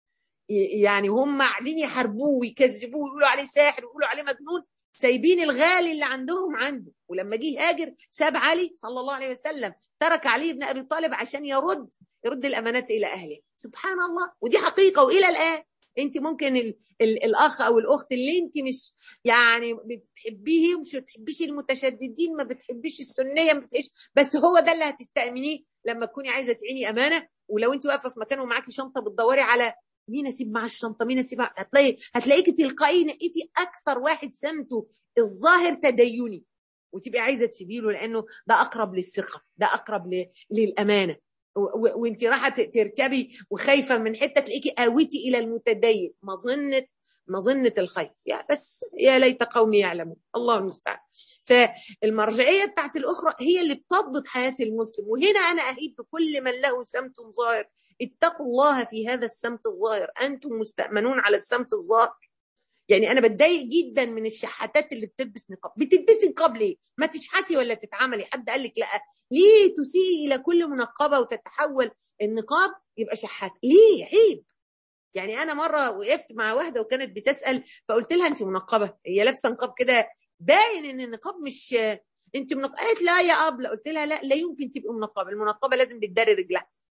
يعني هم قاعدين يحاربوه ويكذبوه ويقولوا عليه ساحر ويقولوا عليه مجنون سايبين الغالي اللي عندهم عنده ولما جه هاجر ساب علي صلى الله عليه وسلم ترك علي بن ابي طالب عشان يرد يرد الامانات الى اهله سبحان الله ودي حقيقه والى الان انت ممكن ال ال الاخ او الاخت اللي انت مش يعني بتحبيه ومش بتحبيش المتشددين ما بتحبيش السنيه ما بتحبيش بس هو ده اللي هتستأمنيه لما تكوني عايزه تعيني امانه ولو انت واقفه في مكان ومعاكي شنطه بتدوري على مين اسيب معاه الشنطه مين اسيب هتلاقي هتلاقيكي تلقائي نقيتي اكثر واحد سمته الظاهر تديني وتبقي عايزه تسيبيه له لانه ده اقرب للثقه ده اقرب ل... للامانه وانت رايحه تركبي وخايفه من حته تلاقيكي قاوتي الى المتدين مظنه مظنه الخير يا بس يا ليت قومي يعلمون الله المستعان فالمرجعيه بتاعت الاخرى هي اللي بتضبط حياه المسلم وهنا انا اهيب بكل من له سمت ظاهر اتقوا الله في هذا السمت الظاهر انتم مستامنون على السمت الظاهر يعني انا بتضايق جدا من الشحاتات اللي بتلبس نقاب بتلبسي نقاب ليه ما تشحتي ولا تتعملي حد قال لك لا ليه تسيئي الى كل منقبه وتتحول النقاب يبقى شحات ليه عيب يعني انا مره وقفت مع واحده وكانت بتسال فقلت لها انت منقبه هي لابسه نقاب كده باين ان النقاب مش انت منقبه قالت لا يا ابله قلت لها لا لا يمكن تبقي منقبه المنقبه لازم بتداري رجلها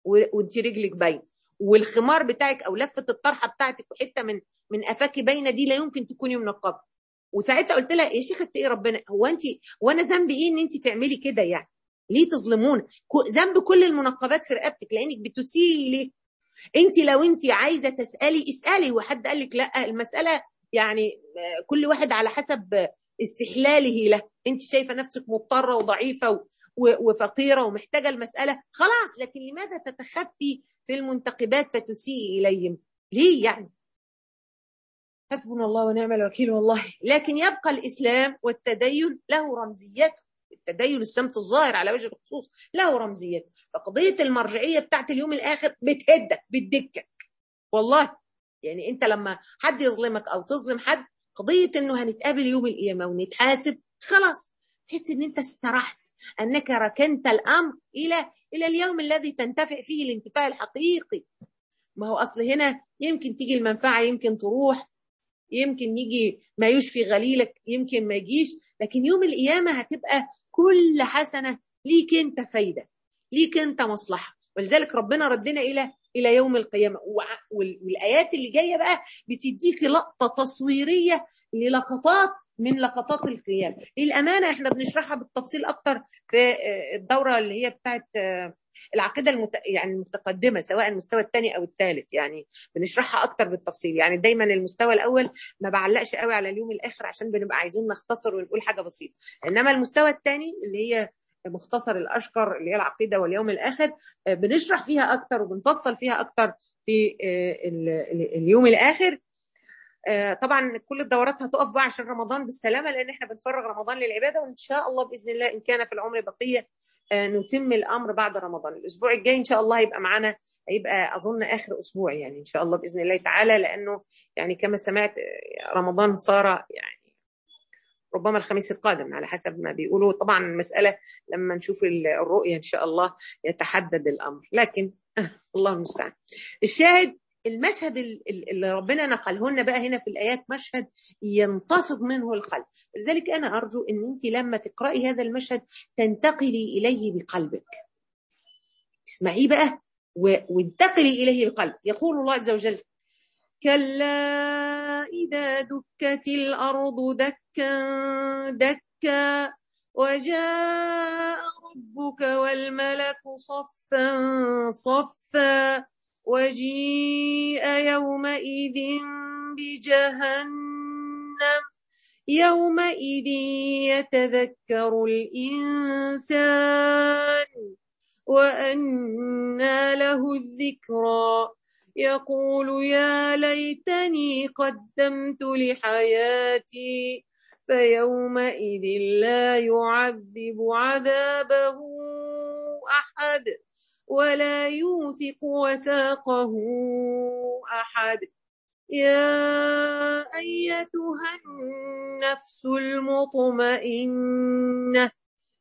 وانت رجلك باينه والخمار بتاعك او لفه الطرحه بتاعتك وحته من من قفاكي باينه دي لا يمكن تكوني منقبه وساعتها قلت لها يا شيخه ايه ربنا هو انت وانا ذنبي ايه ان انت تعملي كده يعني ليه تظلمون ذنب كل المنقبات في رقبتك لانك بتسيئي ليه انت لو انت عايزه تسالي اسالي وحد قال لك لا المساله يعني كل واحد على حسب استحلاله له انت شايفه نفسك مضطره وضعيفه وفقيره ومحتاجه المساله خلاص لكن لماذا تتخفي في المنتقبات فتسيئي اليهم ليه يعني حسبنا الله ونعم الوكيل والله لكن يبقى الاسلام والتدين له رمزيته التدين السمت الظاهر على وجه الخصوص له رمزيات فقضيه المرجعيه بتاعت اليوم الاخر بتهدك بتدكك والله يعني انت لما حد يظلمك او تظلم حد قضيه انه هنتقابل يوم القيامه ونتحاسب خلاص تحس ان انت استرحت انك ركنت الامر الى الى اليوم الذي تنتفع فيه الانتفاع الحقيقي ما هو اصل هنا يمكن تيجي المنفعه يمكن تروح يمكن يجي ما يشفي غليلك يمكن ما يجيش لكن يوم القيامه هتبقى كل حسنه ليك انت فايده ليك انت مصلحه ولذلك ربنا ردنا الى الى يوم القيامه والايات اللي جايه بقى بتديكي لقطه تصويريه للقطات من لقطات القيامه الامانه احنا بنشرحها بالتفصيل اكتر في الدوره اللي هي بتاعت العقيده المت... يعني المتقدمه سواء المستوى الثاني او الثالث يعني بنشرحها اكتر بالتفصيل يعني دايما المستوى الاول ما بعلقش قوي على اليوم الاخر عشان بنبقى عايزين نختصر ونقول حاجه بسيطه انما المستوى الثاني اللي هي مختصر الاشقر اللي هي العقيده واليوم الاخر بنشرح فيها اكتر وبنفصل فيها اكتر في اليوم الاخر طبعا كل الدورات هتقف بقى عشان رمضان بالسلامه لان احنا بنفرغ رمضان للعباده وان شاء الله باذن الله ان كان في العمر بقيه نتم الامر بعد رمضان الاسبوع الجاي ان شاء الله هيبقى معانا هيبقى اظن اخر اسبوع يعني ان شاء الله باذن الله تعالى لانه يعني كما سمعت رمضان صار يعني ربما الخميس القادم على حسب ما بيقولوا طبعا المساله لما نشوف الرؤيه ان شاء الله يتحدد الامر لكن الله المستعان الشاهد المشهد اللي ربنا نقله لنا بقى هنا في الايات مشهد ينتفض منه القلب لذلك انا ارجو ان انت لما تقراي هذا المشهد تنتقلي اليه بقلبك اسمعيه بقى وانتقلي اليه بقلب يقول الله عز وجل كلا اذا دكت الارض دكا دكا وجاء ربك والملك صفا صفا وجيء يومئذ بجهنم يومئذ يتذكر الإنسان وأنى له الذكرى يقول يا ليتني قدمت لحياتي فيومئذ لا يعذب عذابه أحد ولا يوثق وثاقه احد يا ايتها النفس المطمئنه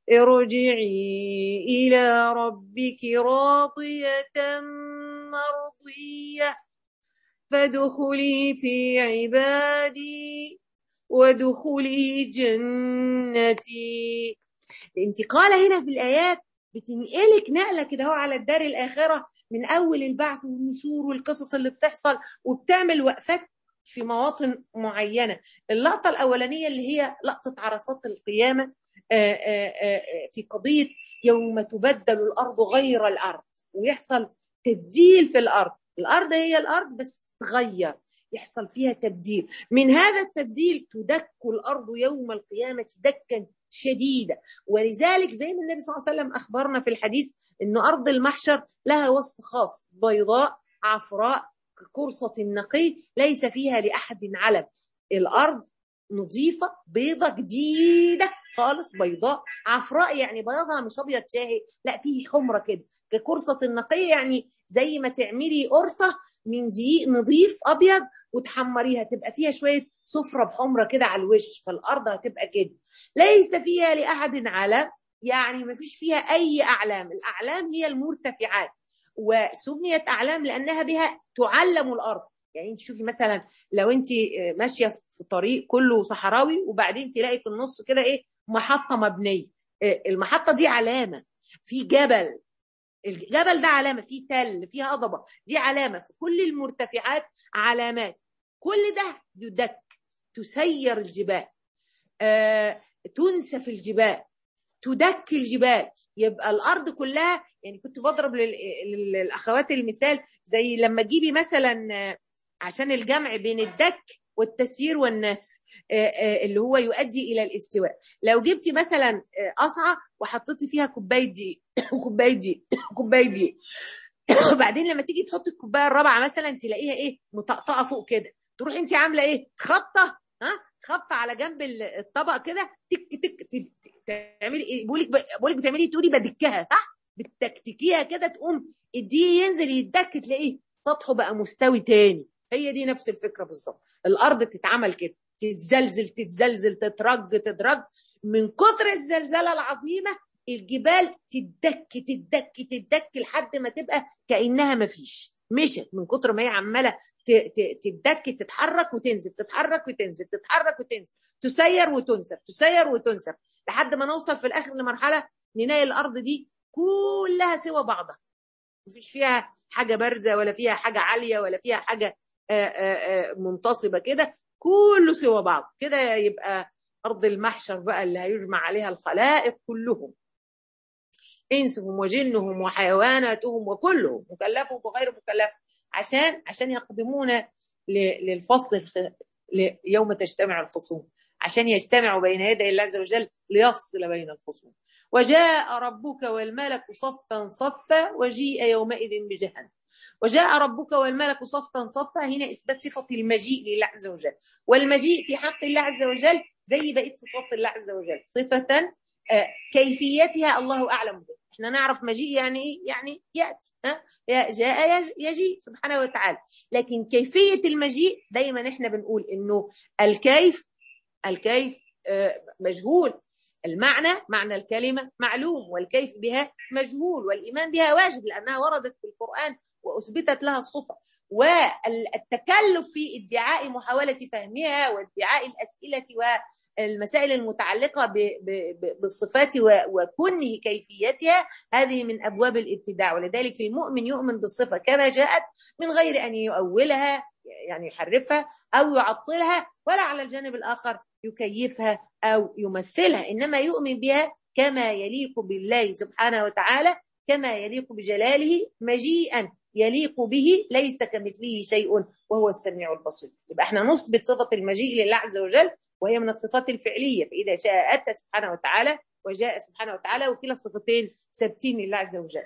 ارجعي الى ربك راضيه مرضيه فادخلي في عبادي وادخلي جنتي الانتقال هنا في الايات بتنقلك نقله كده هو على الدار الاخره من اول البعث والنشور والقصص اللي بتحصل وبتعمل وقفات في مواطن معينه اللقطه الاولانيه اللي هي لقطه عرصات القيامه في قضيه يوم تبدل الارض غير الارض ويحصل تبديل في الارض الارض هي الارض بس تتغير يحصل فيها تبديل من هذا التبديل تدك الارض يوم القيامه دكا شديده ولذلك زي ما النبي صلى الله عليه وسلم اخبرنا في الحديث ان ارض المحشر لها وصف خاص بيضاء عفراء كقرصه النقي ليس فيها لاحد علم الارض نظيفه بيضه جديده خالص بيضاء عفراء يعني بياضها مش ابيض شاهي لا فيه حمره كده كقرصه النقيه يعني زي ما تعملي قرصه من دقيق نظيف ابيض وتحمريها تبقى فيها شويه صفرة بحمرة كده على الوش فالارض هتبقى كده ليس فيها لاحد علم يعني ما فيش فيها اي اعلام الاعلام هي المرتفعات وسميت اعلام لانها بها تعلم الارض يعني انت شوفي مثلا لو انت ماشيه في طريق كله صحراوي وبعدين تلاقي في النص كده ايه محطه مبنيه المحطه دي علامه في جبل الجبل ده علامه فيه تل فيه هضبه دي علامه في كل المرتفعات علامات كل ده يدك تسير الجبال آه، تنسف الجبال تدك الجبال يبقى الارض كلها يعني كنت بضرب للاخوات المثال زي لما تجيبي مثلا عشان الجمع بين الدك والتسيير والنسف اللي هو يؤدي الى الاستواء لو جبتي مثلا قصعه وحطيتي فيها كوبايه دي وكوبايه دي وكوبايه دي وبعدين لما تيجي تحطي الكوبايه الرابعه مثلا تلاقيها ايه مطقطقه فوق كده تروحي انت عامله ايه خبطه ها خبطه على جنب الطبق كده تك تك, تك تعملي ايه بقول لك بقول لك بتعملي تقولي بدكها صح بتكتكيها كده تقوم الدي ينزل يدك تلاقيه سطحه بقى مستوي تاني هي دي نفس الفكره بالظبط الارض تتعمل كده تتزلزل تتزلزل تترج تترج من كتر الزلزله العظيمه الجبال تدك تدك تدك لحد ما تبقى كانها ما فيش مشت من كتر ما هي عماله تدك تتحرك وتنزل تتحرك وتنزل تتحرك وتنزل تسير وتنسف تسير وتنسف لحد ما نوصل في الاخر لمرحله نلاقي الارض دي كلها سوى بعضها مفيش فيها حاجه بارزه ولا فيها حاجه عاليه ولا فيها حاجه منتصبه كده كله سوى بعض كده يبقى ارض المحشر بقى اللي هيجمع عليها الخلائق كلهم انسهم وجنهم وحيواناتهم وكلهم مكلفهم وغير مكلف عشان عشان يقدمون للفصل يوم تجتمع الخصوم عشان يجتمعوا بين يدي الله عز وجل ليفصل بين الخصوم وجاء ربك والملك صفا صفا وجيء يومئذ بجهنم وجاء ربك والملك صفا صفا هنا اثبات صفه المجيء لله عز وجل والمجيء في حق الله عز وجل زي بقيه صفات الله عز وجل صفه كيفيتها الله اعلم بها احنا نعرف مجيء يعني ايه يعني ياتي ها جاء يجيء سبحانه وتعالى لكن كيفيه المجيء دايما احنا بنقول انه الكيف الكيف مجهول المعنى معنى الكلمة معلوم والكيف بها مجهول والإيمان بها واجب لأنها وردت في القرآن وأثبتت لها الصفة والتكلف في ادعاء محاولة فهمها وادعاء الأسئلة والمسائل المتعلقة بالصفات وكنه كيفيتها هذه من أبواب الابتداع ولذلك المؤمن يؤمن بالصفة كما جاءت من غير أن يؤولها يعني يحرفها أو يعطلها ولا على الجانب الآخر يكيفها أو يمثلها إنما يؤمن بها كما يليق بالله سبحانه وتعالى كما يليق بجلاله مجيئا يليق به ليس كمثله شيء وهو السميع البصير يبقى احنا نثبت صفة المجيء لله عز وجل وهي من الصفات الفعلية فإذا شاء أتى سبحانه وتعالى وجاء سبحانه وتعالى وكلا الصفتين ثابتين لله عز وجل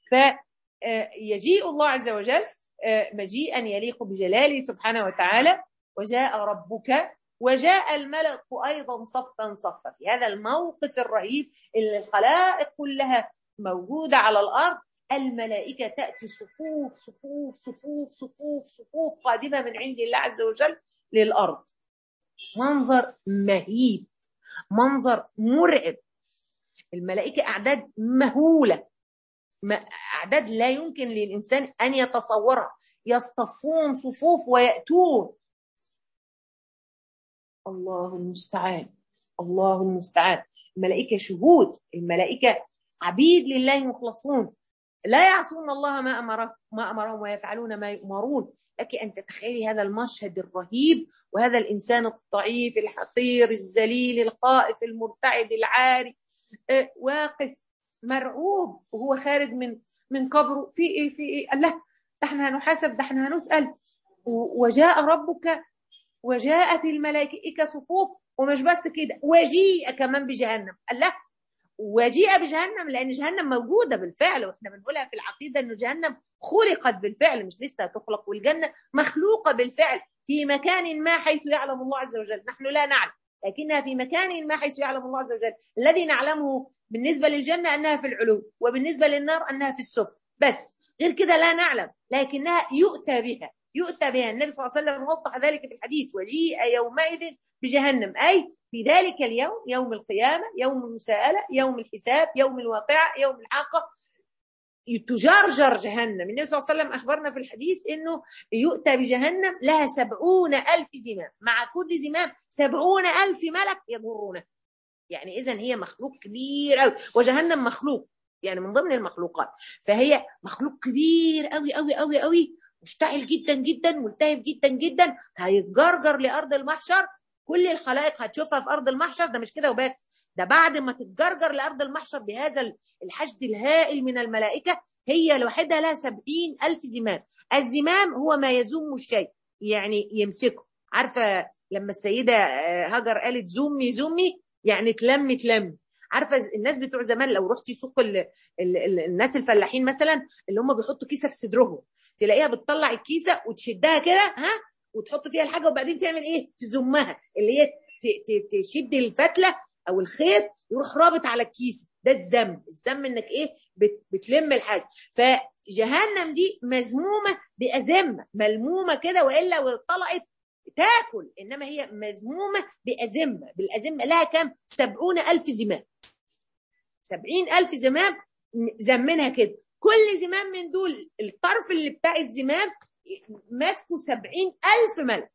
فيجيء الله عز وجل مجيئا يليق بجلاله سبحانه وتعالى وجاء ربك وجاء الملك ايضا صفا صفا في هذا الموقف الرهيب اللي الخلائق كلها موجوده على الارض الملائكه تاتي صفوف صفوف صفوف صفوف صفوف قادمه من عند الله عز وجل للارض منظر مهيب منظر مرعب الملائكه اعداد مهوله اعداد لا يمكن للانسان ان يتصورها يصطفون صفوف وياتون الله المستعان الله المستعان الملائكة شهود الملائكة عبيد لله مخلصون لا يعصون الله ما أمر ما أمرهم ويفعلون ما يؤمرون لك أن تتخيلي هذا المشهد الرهيب وهذا الإنسان الضعيف الحقير الذليل الخائف المرتعد العاري واقف مرعوب وهو خارج من من قبره في ايه في ايه الله ده احنا هنحاسب ده احنا هنسال وجاء ربك وجاءت الملائكه صفوف ومش بس كده وجيء كمان بجهنم الله وجيء بجهنم لان جهنم موجوده بالفعل واحنا بنقولها في العقيده انه جهنم خلقت بالفعل مش لسه هتخلق والجنه مخلوقه بالفعل في مكان ما حيث يعلم الله عز وجل نحن لا نعلم لكنها في مكان ما حيث يعلم الله عز وجل الذي نعلمه بالنسبه للجنه انها في العلو وبالنسبه للنار انها في السفل بس غير كده لا نعلم لكنها يؤتى بها يؤتى بها النبي صلى الله عليه وسلم وضح ذلك في الحديث وجيء يومئذ بجهنم اي في ذلك اليوم يوم القيامه يوم المساءله يوم الحساب يوم الواقعه يوم الحاقه تجرجر جهنم النبي صلى الله عليه وسلم أخبرنا في الحديث أنه يؤتى بجهنم لها سبعون ألف زمام مع كل زمام سبعون ألف ملك يجرونه يعني إذا هي مخلوق كبير أوي وجهنم مخلوق يعني من ضمن المخلوقات فهي مخلوق كبير قوي قوي قوي قوي مشتعل جدا جدا ملتهب جدا جدا هيتجرجر لارض المحشر كل الخلائق هتشوفها في ارض المحشر ده مش كده وبس ده بعد ما تتجرجر لارض المحشر بهذا الحشد الهائل من الملائكه هي لوحدها لها سبعين ألف زمام الزمام هو ما يزم الشيء يعني يمسكه عارفه لما السيده هاجر قالت زمي زمي يعني تلم تلم عارفه الناس بتوع زمان لو رحتي سوق ال ال ال الناس الفلاحين مثلا اللي هم بيحطوا كيسه في صدرهم تلاقيها بتطلع الكيسه وتشدها كده ها وتحط فيها الحاجه وبعدين تعمل ايه تزمها اللي هي تشد الفتله او الخيط يروح رابط على الكيسه ده الزم الزم انك ايه بتلم الحاجه فجهنم دي مذمومه بازمه ملمومه كده والا وطلقت تاكل انما هي مذمومه بازمه بالازمه لها كام سبعون الف زمام سبعين الف زمام زمنها كده كل زمام من دول الطرف اللي بتاع الزمام ماسكه سبعين ألف ملك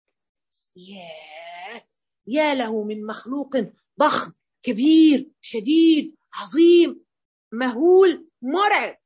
ياه يا له من مخلوق ضخم كبير شديد عظيم مهول مرعب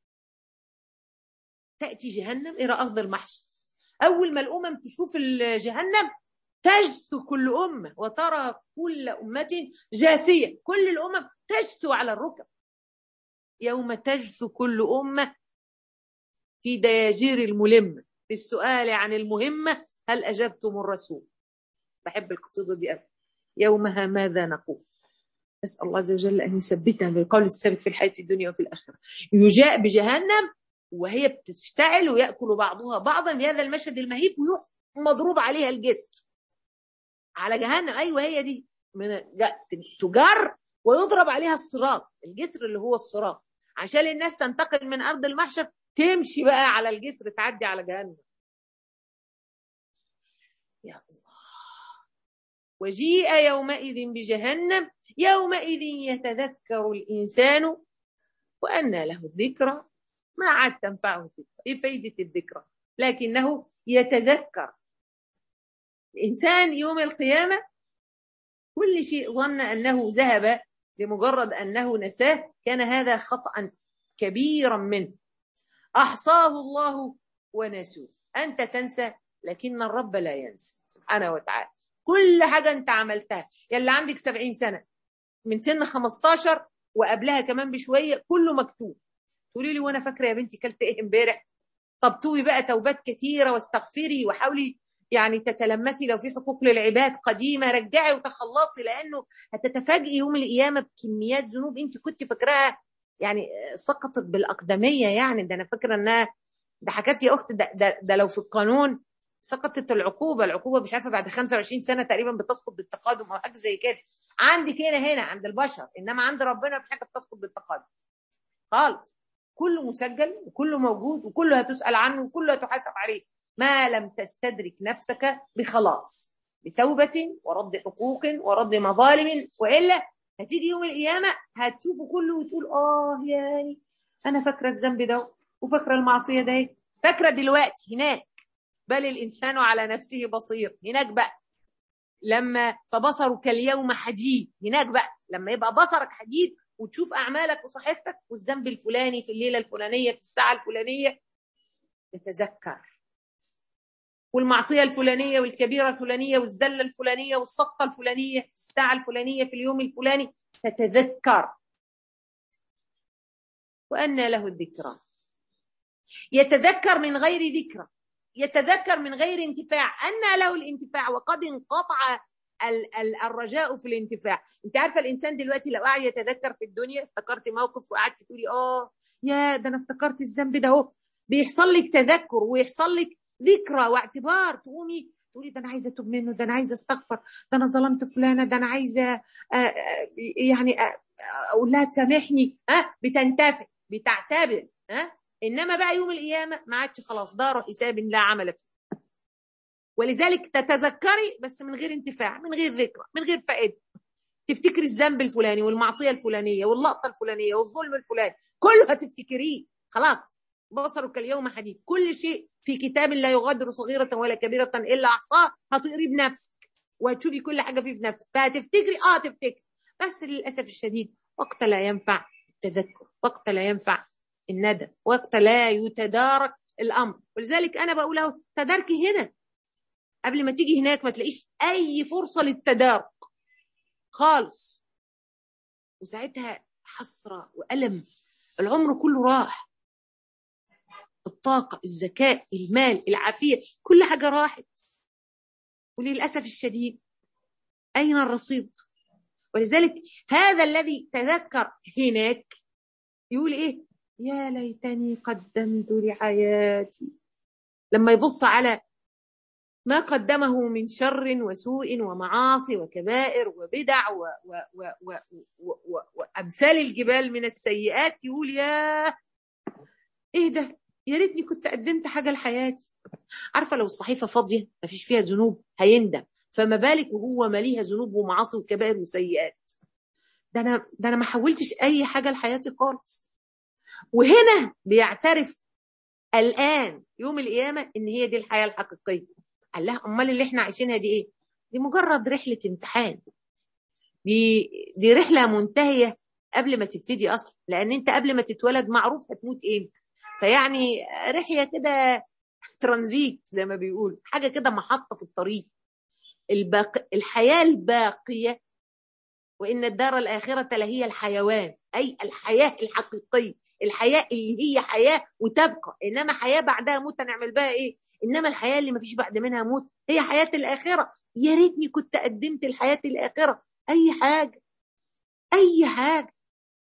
تأتي جهنم إلى أرض المحشر أول ما الأمم تشوف جهنم تجثو كل أمة وترى كل أمة جاثية كل الأمم تجثو على الركب يوم تجثو كل أمة في دياجير الملمة في السؤال عن المهمة هل أجبتم الرسول بحب القصيدة دي أوي يومها ماذا نقول نسأل الله عز وجل أن يثبتنا بالقول الثابت في الحياة الدنيا وفي الآخرة يجاء بجهنم وهي بتشتعل ويأكل بعضها بعضا بهذا المشهد المهيب ويروح مضروب عليها الجسر على جهنم أيوة هي دي من تجر ويضرب عليها الصراط الجسر اللي هو الصراط عشان الناس تنتقل من أرض المحشر تمشي بقى على الجسر تعدي على جهنم يا الله وجيء يومئذ بجهنم يومئذ يتذكر الإنسان وأنى له الذكرى ما عاد تنفعه الذكرى إيه فايدة الذكرى لكنه يتذكر الإنسان يوم القيامة كل شيء ظن أنه ذهب لمجرد أنه نساه كان هذا خطأ كبيرا منه أحصاه الله ونسوه أنت تنسى لكن الرب لا ينسى سبحانه وتعالى كل حاجة أنت عملتها يلي عندك سبعين سنة من سن 15 وقبلها كمان بشوية كله مكتوب تقولي لي وأنا فاكرة يا بنتي كلت إيه امبارح طب توبي بقى توبات كثيرة واستغفري وحاولي يعني تتلمسي لو في حقوق للعباد قديمة رجعي وتخلصي لأنه هتتفاجئي يوم القيامة بكميات ذنوب أنت كنت فاكراها يعني سقطت بالأقدمية يعني ده أنا فاكرة إنها ده حكت يا أخت ده, ده, ده لو في القانون سقطت العقوبة العقوبة مش عارفة بعد 25 سنة تقريبا بتسقط بالتقادم أو حاجة زي كده عندك هنا هنا عند البشر إنما عند ربنا مفيش حاجة بتسقط بالتقادم خالص كله مسجل وكله موجود وكله هتسأل عنه وكله هتحاسب عليه ما لم تستدرك نفسك بخلاص بتوبة ورد حقوق ورد مظالم وإلا هتيجي يوم القيامة هتشوفه كله وتقول آه يعني أنا فاكرة الذنب ده وفاكرة المعصية ده فاكرة دلوقتي هناك بل الإنسان على نفسه بصير هناك بقى لما فبصرك اليوم حديد هناك بقى لما يبقى بصرك حديد وتشوف أعمالك وصحيفتك والذنب الفلاني في الليلة الفلانية في الساعة الفلانية تتذكر والمعصية الفلانية والكبيرة الفلانية والزلة الفلانية والسقطة الفلانية في الساعة الفلانية في اليوم الفلاني تتذكر وأن له الذكرى يتذكر من غير ذكرى يتذكر من غير انتفاع أن له الانتفاع وقد انقطع ال ال الرجاء في الانتفاع انت عارفه الانسان دلوقتي لو قاعد يتذكر في الدنيا افتكرت موقف وقعدت تقولي اه يا ده انا افتكرت الذنب ده اهو بيحصل لك تذكر ويحصل لك ذكرى واعتبار تقومي تقولي ده انا عايزه اتوب منه ده انا عايزه استغفر ده انا ظلمت فلانه ده انا عايزه يعني اقول لها تسامحني ها بتنتفع بتعتبر ها انما بقى يوم القيامه ما عادش خلاص دار حساب لا عمل فيه ولذلك تتذكري بس من غير انتفاع من غير ذكرى من غير فائده تفتكري الذنب الفلاني والمعصيه الفلانيه واللقطه الفلانيه والظلم الفلاني كله هتفتكريه خلاص بصرك اليوم حديد كل شيء في كتاب لا يغادر صغيرة ولا كبيرة إلا أحصاه هتقري بنفسك وهتشوفي كل حاجة فيه في نفسك فهتفتكري اه تفتكري بس للأسف الشديد وقت لا ينفع التذكر وقت لا ينفع الندم وقت لا يتدارك الامر ولذلك انا بقول اهو تداركي هنا قبل ما تيجي هناك ما تلاقيش اي فرصه للتدارك خالص وساعتها حسره والم العمر كله راح الطاقه الذكاء المال العافيه كل حاجه راحت وللاسف الشديد اين الرصيد ولذلك هذا الذي تذكر هناك يقول ايه يا ليتني قدمت لحياتي لما يبص على ما قدمه من شر وسوء ومعاصي وكبائر وبدع و و و و و و وامثال الجبال من السيئات يقول يا ايه ده يا ريتني كنت قدمت حاجه لحياتي عارفه لو الصحيفه فاضيه ما فيش فيها ذنوب هيندم فما بالك وهو ماليها ذنوب ومعاصي وكبائر وسيئات ده انا ده انا ما حولتش اي حاجه لحياتي خالص وهنا بيعترف الان يوم القيامه ان هي دي الحياه الحقيقيه قال لها امال اللي احنا عايشينها دي ايه دي مجرد رحله امتحان دي دي رحله منتهيه قبل ما تبتدي اصلا لان انت قبل ما تتولد معروف هتموت امتى فيعني رحله كده ترانزيت زي ما بيقول حاجه كده محطه في الطريق الباق... الحياه الباقيه وان الدار الاخره لهي الحيوان اي الحياه الحقيقيه الحياه اللي هي حياه وتبقى انما حياه بعدها موت هنعمل بها ايه انما الحياه اللي ما فيش بعد منها موت هي حياه الاخره يا ريتني كنت قدمت الحياه الاخره اي حاجه اي حاجه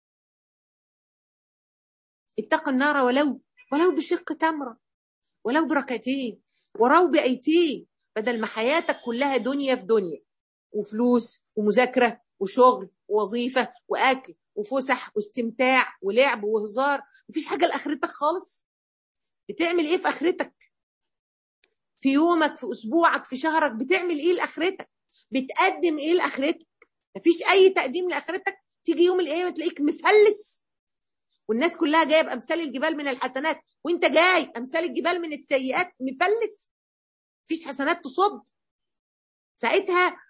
اتقوا النار ولو ولو بشق تمره ولو بركعتين ولو بايتين بدل ما حياتك كلها دنيا في دنيا وفلوس ومذاكره وشغل ووظيفه واكل وفسح واستمتاع ولعب وهزار مفيش حاجه لاخرتك خالص بتعمل ايه في اخرتك في يومك في اسبوعك في شهرك بتعمل ايه لاخرتك بتقدم ايه لاخرتك مفيش اي تقديم لاخرتك تيجي يوم القيامه تلاقيك مفلس والناس كلها جايه بامثال الجبال من الحسنات وانت جاي امثال الجبال من السيئات مفلس مفيش حسنات تصد ساعتها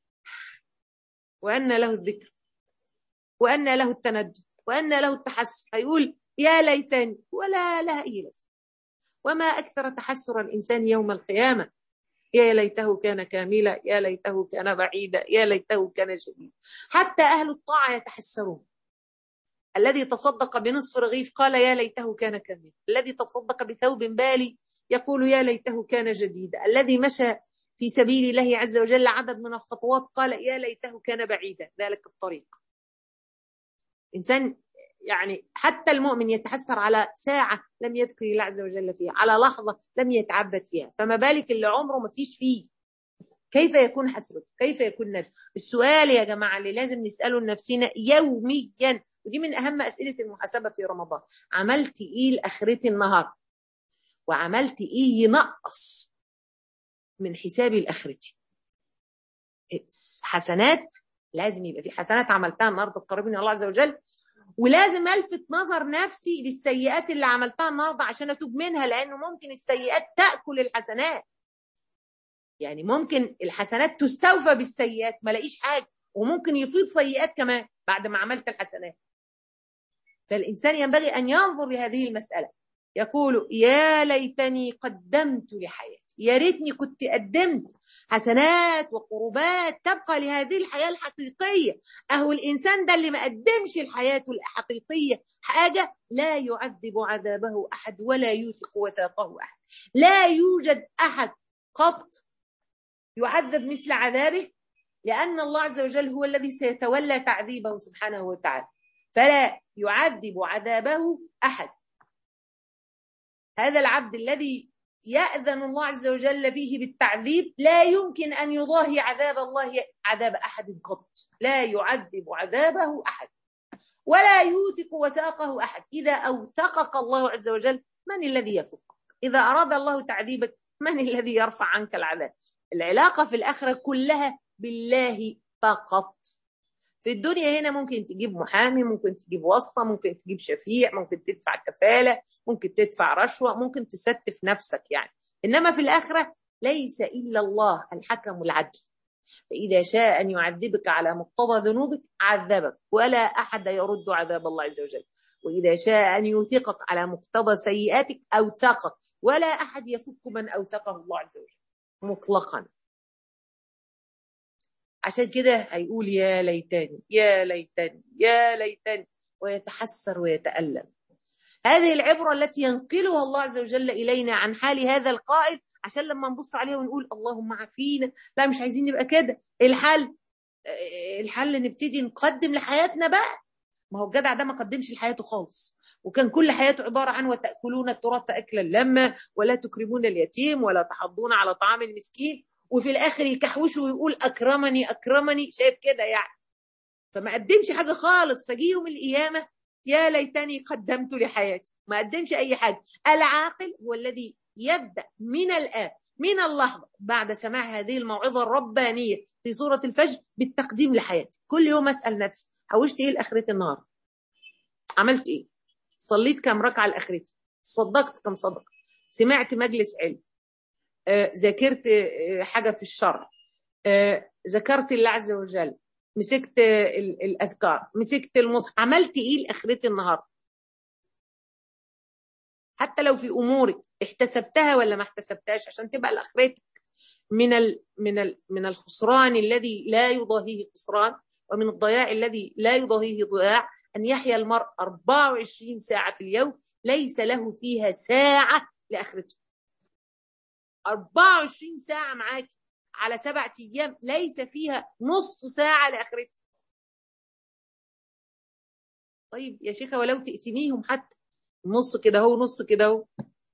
وأن له الذكر وأن له التندم وأن له التحسر هيقول يا ليتني ولا لها أي لازمة وما أكثر تحسر الإنسان يوم القيامة يا ليته كان كاملا يا ليته كان بعيدا يا ليته كان شديدا حتى أهل الطاعة يتحسرون الذي تصدق بنصف رغيف قال يا ليته كان كاملا الذي تصدق بثوب بالي يقول يا ليته كان جديدا الذي مشى في سبيل الله عز وجل عدد من الخطوات قال يا ليته كان بعيدا ذلك الطريق إنسان يعني حتى المؤمن يتحسر على ساعة لم يذكر الله عز وجل فيها على لحظة لم يتعبد فيها فما بالك اللي عمره ما فيش فيه كيف يكون حسرته كيف يكون ندم السؤال يا جماعة اللي لازم نسأله لنفسنا يوميا ودي من أهم أسئلة المحاسبة في رمضان عملت إيه لآخرتي النهاردة وعملت إيه ينقص من حسابي لاخرتي حسنات لازم يبقى في حسنات عملتها النهارده تقربني الله عز وجل ولازم الفت نظر نفسي للسيئات اللي عملتها النهارده عشان اتوب منها لانه ممكن السيئات تاكل الحسنات يعني ممكن الحسنات تستوفى بالسيئات ما لاقيش حاجه وممكن يفيض سيئات كمان بعد ما عملت الحسنات فالانسان ينبغي ان ينظر لهذه المساله يقول يا ليتني قدمت لحياتي يا ريتني كنت قدمت حسنات وقربات تبقى لهذه الحياه الحقيقيه اهو الانسان ده اللي ما قدمش الحياه الحقيقيه حاجه لا يعذب عذابه احد ولا يوثق وثاقه احد لا يوجد احد قط يعذب مثل عذابه لان الله عز وجل هو الذي سيتولى تعذيبه سبحانه وتعالى فلا يعذب عذابه احد هذا العبد الذي يأذن الله عز وجل فيه بالتعذيب لا يمكن أن يضاهي عذاب الله عذاب أحد قط لا يعذب عذابه أحد ولا يوثق وثاقه أحد إذا أوثقك الله عز وجل من الذي يفك إذا أراد الله تعذيبك من الذي يرفع عنك العذاب العلاقة في الآخرة كلها بالله فقط في الدنيا هنا ممكن تجيب محامي ممكن تجيب واسطه ممكن تجيب شفيع ممكن تدفع كفاله ممكن تدفع رشوه ممكن تستف نفسك يعني انما في الاخره ليس الا الله الحكم العدل فإذا شاء أن يعذبك على مقتضى ذنوبك عذبك ولا أحد يرد عذاب الله عز وجل وإذا شاء أن يوثقك على مقتضى سيئاتك أوثقك ولا أحد يفك من أوثقه الله عز وجل مطلقا عشان كده هيقول يا ليتني يا ليتني يا ليتني ويتحسر ويتألم هذه العبرة التي ينقلها الله عز وجل إلينا عن حال هذا القائد عشان لما نبص عليها ونقول اللهم عافينا لا مش عايزين نبقى كده الحل الحل نبتدي نقدم لحياتنا بقى ما هو الجدع ده ما قدمش لحياته خالص وكان كل حياته عبارة عن وتأكلون التراث أكلا لما ولا تكرمون اليتيم ولا تحضون على طعام المسكين وفي الآخر يكحوش ويقول أكرمني أكرمني شايف كده يعني فما قدمش حاجة خالص فجي يوم القيامة يا ليتني قدمت لحياتي ما قدمش أي حاجة العاقل هو الذي يبدأ من الآن من اللحظة بعد سماع هذه الموعظة الربانية في سورة الفجر بالتقديم لحياتي كل يوم أسأل نفسي حوشت إيه لآخرة النهار عملت إيه صليت كم ركعة لآخرتي صدقت كم صدقة سمعت مجلس علم آه، ذاكرت آه، حاجة في الشرع آه، ذكرت الله عز وجل مسكت الأذكار مسكت المصحف عملت إيه لآخرتي النهار حتى لو في امورك احتسبتها ولا ما احتسبتهاش عشان تبقى لاخرتك من ال من ال من الخسران الذي لا يضاهيه خسران ومن الضياع الذي لا يضاهيه ضياع ان يحيا المرء 24 ساعه في اليوم ليس له فيها ساعه لاخرته 24 ساعه معاك على سبعة ايام ليس فيها نص ساعه لاخرته طيب يا شيخه ولو تقسميهم حتى نص كده اهو نص كده اهو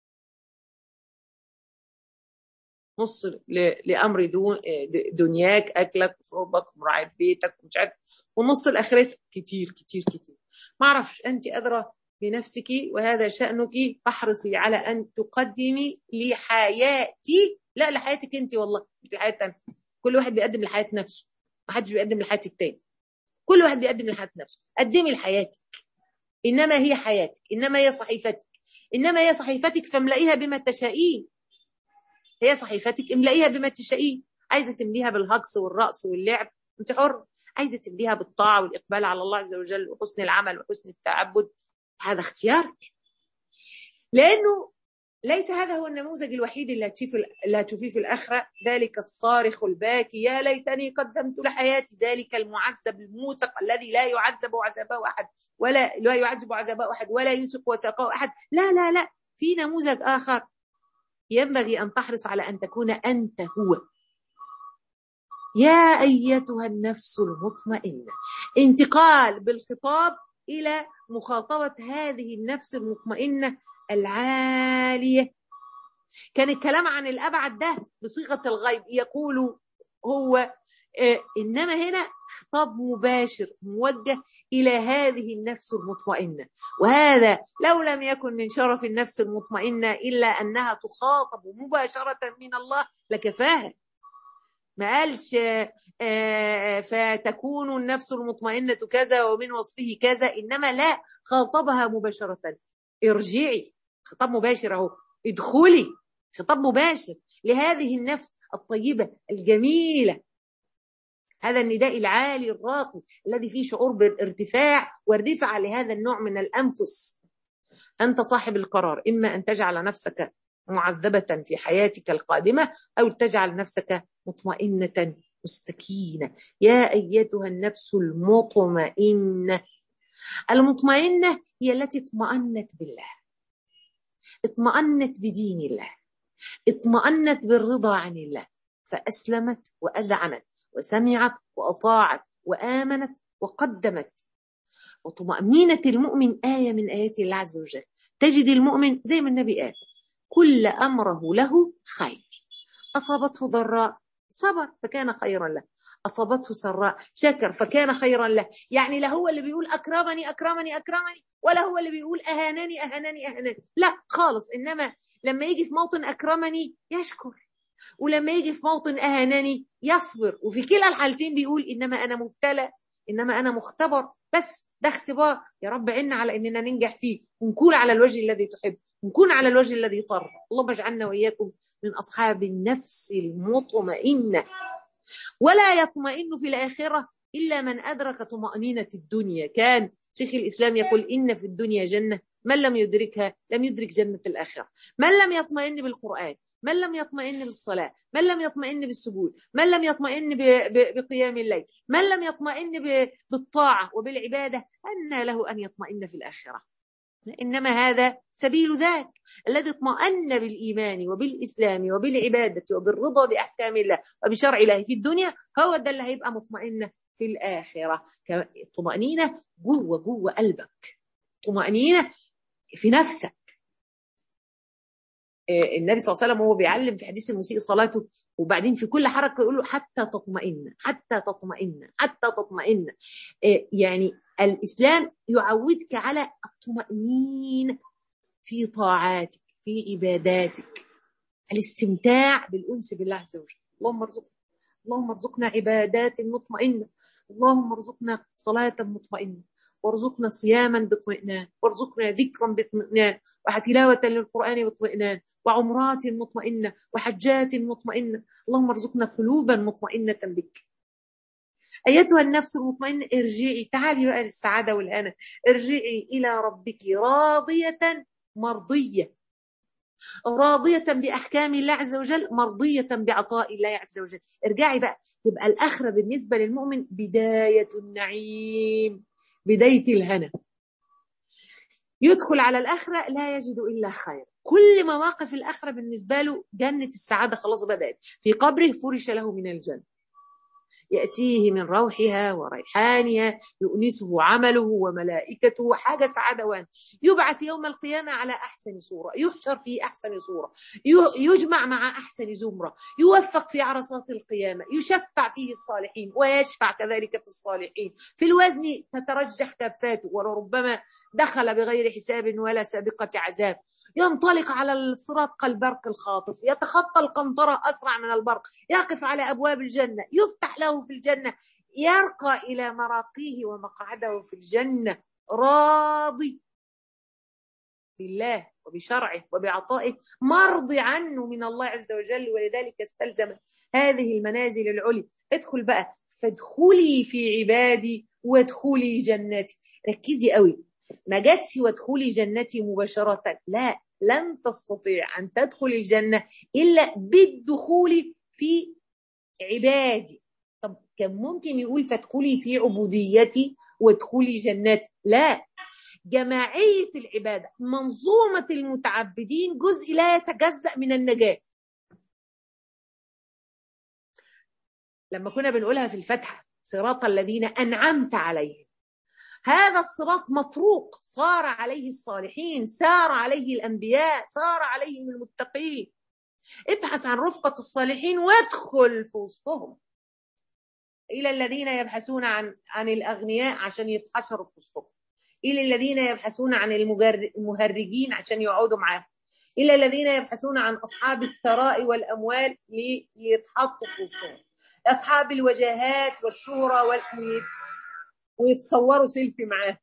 نص لامر دنياك اكلك وشربك ومراعاه بيتك ومش عارف ونص الاخرتك كتير كتير كتير ما اعرفش انت ادرى بنفسك وهذا شانك فاحرصي على ان تقدمي لحياتي لا لحياتك انت والله مش لحياه تانية كل واحد بيقدم لحياه نفسه ما حدش بيقدم لحياه التاني كل واحد بيقدم لحياه نفسه قدمي لحياتك إنما هي حياتك إنما هي صحيفتك إنما هي صحيفتك فاملئيها بما تشائين هي صحيفتك املئيها بما تشائين عايزة تمليها بالهجص والرقص واللعب أنت حر عايزة تمليها بالطاعة والإقبال على الله عز وجل وحسن العمل وحسن التعبد هذا اختيارك لأنه ليس هذا هو النموذج الوحيد اللي هتشوفه اللي هتشوفيه في الآخرة ذلك الصارخ الباكي يا ليتني قدمت لحياتي ذلك المعذب الموثق الذي لا يعذب عذابه أحد ولا لا يعذب عذابه أحد ولا يوثق وثاقه أحد لا لا لا في نموذج آخر ينبغي أن تحرص على أن تكون أنت هو يا أيتها النفس المطمئنة انتقال بالخطاب إلى مخاطبة هذه النفس المطمئنة العالية كان الكلام عن الأبعد ده بصيغة الغيب يقول هو إنما هنا خطاب مباشر موجه إلى هذه النفس المطمئنة وهذا لو لم يكن من شرف النفس المطمئنة إلا أنها تخاطب مباشرة من الله لكفاها ما قالش فتكون النفس المطمئنة كذا ومن وصفه كذا إنما لا خاطبها مباشرة ارجعي خطاب مباشر اهو ادخلي خطاب مباشر لهذه النفس الطيبة الجميلة هذا النداء العالي الراقي الذي فيه شعور بالارتفاع والرفعة لهذا النوع من الأنفس أنت صاحب القرار إما أن تجعل نفسك معذبة في حياتك القادمة أو تجعل نفسك مطمئنة مستكينة يا أيتها النفس المطمئنة المطمئنة هي التي اطمأنت بالله اطمأنت بدين الله اطمأنت بالرضا عن الله فأسلمت وأذعنت وسمعت وأطاعت وآمنت وقدمت وطمأنينة المؤمن آية من آيات الله عز وجل تجد المؤمن زي ما النبي قال كل أمره له خير أصابته ضراء صبر فكان خيرا له أصابته سراء شكر فكان خيرا له يعني لا هو اللي بيقول أكرمني أكرمني أكرمني ولا هو اللي بيقول أهانني أهانني أهانني لا خالص إنما لما يجي في موطن أكرمني يشكر ولما يجي في موطن أهانني يصبر وفي كلا الحالتين بيقول إنما أنا مبتلى إنما أنا مختبر بس ده اختبار يا رب عنا على إننا ننجح فيه ونكون على الوجه الذي تحب ونكون على الوجه الذي طر اللهم اجعلنا وإياكم من أصحاب النفس المطمئنة ولا يطمئن في الآخرة إلا من أدرك طمأنينة الدنيا كان شيخ الإسلام يقول إن في الدنيا جنة من لم يدركها لم يدرك جنة الآخرة من لم يطمئن بالقرآن من لم يطمئن بالصلاة من لم يطمئن بالسجود من لم يطمئن بقيام الليل من لم يطمئن بالطاعة وبالعبادة أن له أن يطمئن في الآخرة إنما هذا سبيل ذاك الذي اطمأن بالإيمان وبالإسلام وبالعبادة وبالرضا بأحكام الله وبشرع الله في الدنيا هو ده اللي هيبقى مطمئن في الآخرة طمأنينة جوه جوه قلبك طمأنينة في نفسك النبي صلى الله عليه وسلم وهو بيعلم في حديث المسيء صلاته وبعدين في كل حركه يقول له حتى تطمئن حتى تطمئن حتى تطمئن يعني الاسلام يعودك على الطمأنينة في طاعاتك في عباداتك الاستمتاع بالانس بالله عز وجل اللهم ارزقنا اللهم ارزقنا عبادات مطمئنه اللهم ارزقنا صلاه مطمئنه وارزقنا صياما باطمئنان وارزقنا ذكرا باطمئنان وتلاوة للقرآن باطمئنان وعمرات مطمئنة وحجات مطمئنة اللهم ارزقنا قلوبا مطمئنة بك أيتها النفس المطمئنة ارجعي تعالي بقى للسعادة والهنا ارجعي إلى ربك راضية مرضية راضية بأحكام الله عز وجل مرضية بعطاء الله عز وجل ارجعي بقى تبقى الآخرة بالنسبة للمؤمن بداية النعيم بداية الهنا يدخل على الآخرة لا يجد إلا خير كل مواقف الآخرة بالنسبة له جنة السعادة خلاص بدأت في قبره فرش له من الجنة يأتيه من روحها وريحانها يؤنسه عمله وملائكته حاجة سعادة وان يبعث يوم القيامة على أحسن صورة يحشر في أحسن صورة يجمع مع أحسن زمرة يوفق في عرصات القيامة يشفع فيه الصالحين ويشفع كذلك في الصالحين في الوزن تترجح كفاته ولربما دخل بغير حساب ولا سابقة عذاب ينطلق على الصراط كالبرق الخاطف يتخطى القنطرة أسرع من البرق يقف على أبواب الجنة يفتح له في الجنة يرقى إلى مراقيه ومقعده في الجنة راضي بالله وبشرعه وبعطائه مرضي عنه من الله عز وجل ولذلك استلزم هذه المنازل العلي ادخل بقى فادخلي في عبادي وادخلي جنتي ركزي قوي ما جاتش وادخلي جنتي مباشرة لا لن تستطيع أن تدخل الجنة إلا بالدخول في عبادي طب كان ممكن يقول فادخلي في عبوديتي وادخلي جنتي لا جماعية العبادة منظومة المتعبدين جزء لا يتجزأ من النجاة لما كنا بنقولها في الفتحة صراط الذين أنعمت عليهم هذا الصراط مطروق صار عليه الصالحين سار عليه الأنبياء سار عليه المتقين ابحث عن رفقة الصالحين وادخل في وسطهم إلى الذين يبحثون عن عن الأغنياء عشان يتحشروا في وسطهم إلى الذين يبحثون عن المهرجين عشان يقعدوا معاهم إلى الذين يبحثون عن أصحاب الثراء والأموال ليتحطوا في وسطهم أصحاب الوجاهات والشهرة والأمير ويتصوروا سيلفي معاه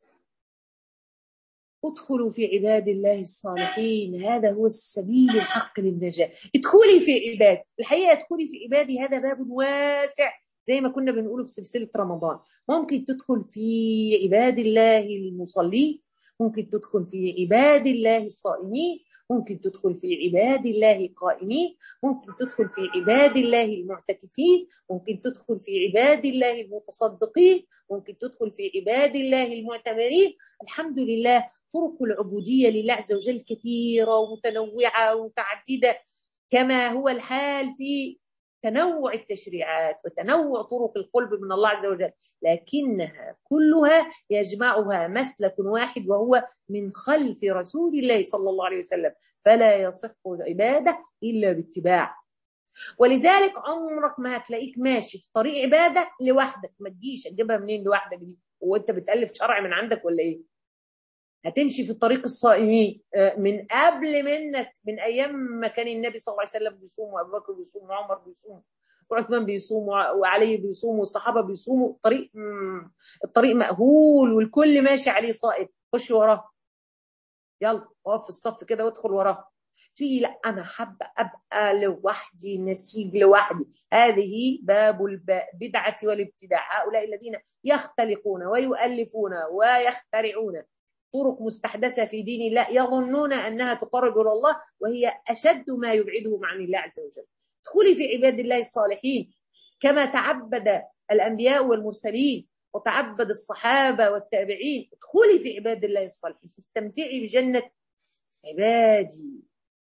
ادخلوا في عباد الله الصالحين هذا هو السبيل الحق للنجاة ادخلي في عباد الحقيقة ادخلي في عبادي هذا باب واسع زي ما كنا بنقوله في سلسلة رمضان ممكن تدخل في عباد الله المصلين ممكن تدخل في عباد الله الصائمين ممكن تدخل في عباد الله القائمين ممكن تدخل في عباد الله المعتكفين ممكن تدخل في عباد الله المتصدقين ممكن تدخل في عباد الله المعتمرين الحمد لله طرق العبودية لله عز وجل كثيرة ومتنوعة ومتعددة كما هو الحال في تنوع التشريعات وتنوع طرق القلب من الله عز وجل لكنها كلها يجمعها مسلك واحد وهو من خلف رسول الله صلى الله عليه وسلم فلا يصح العبادة إلا باتباع ولذلك عمرك ما هتلاقيك ماشي في طريق عبادة لوحدك ما تجيش تجيبها منين لوحدك دي وانت بتألف شرع من عندك ولا ايه هتمشي في طريق الصائمين من قبل منك من ايام ما كان النبي صلى الله عليه وسلم بيصوم وابو بكر بيصوم وعمر بيصوم وعثمان بيصوم وعلي بيصوم والصحابه بيصوموا الطريق الطريق مأهول والكل ماشي عليه صائم خش وراه يلا اقف في الصف كده وادخل وراه تقولي لا انا حابه ابقى لوحدي نسيج لوحدي هذه باب البدعه والابتداع هؤلاء الذين يختلقون ويؤلفون ويخترعون طرق مستحدثه في دين الله يظنون انها تقرب الى الله وهي اشد ما يبعدهم عن الله عز وجل ادخلي في عباد الله الصالحين كما تعبد الانبياء والمرسلين وتعبد الصحابه والتابعين ادخلي في عباد الله الصالحين فاستمتعي بجنه عبادي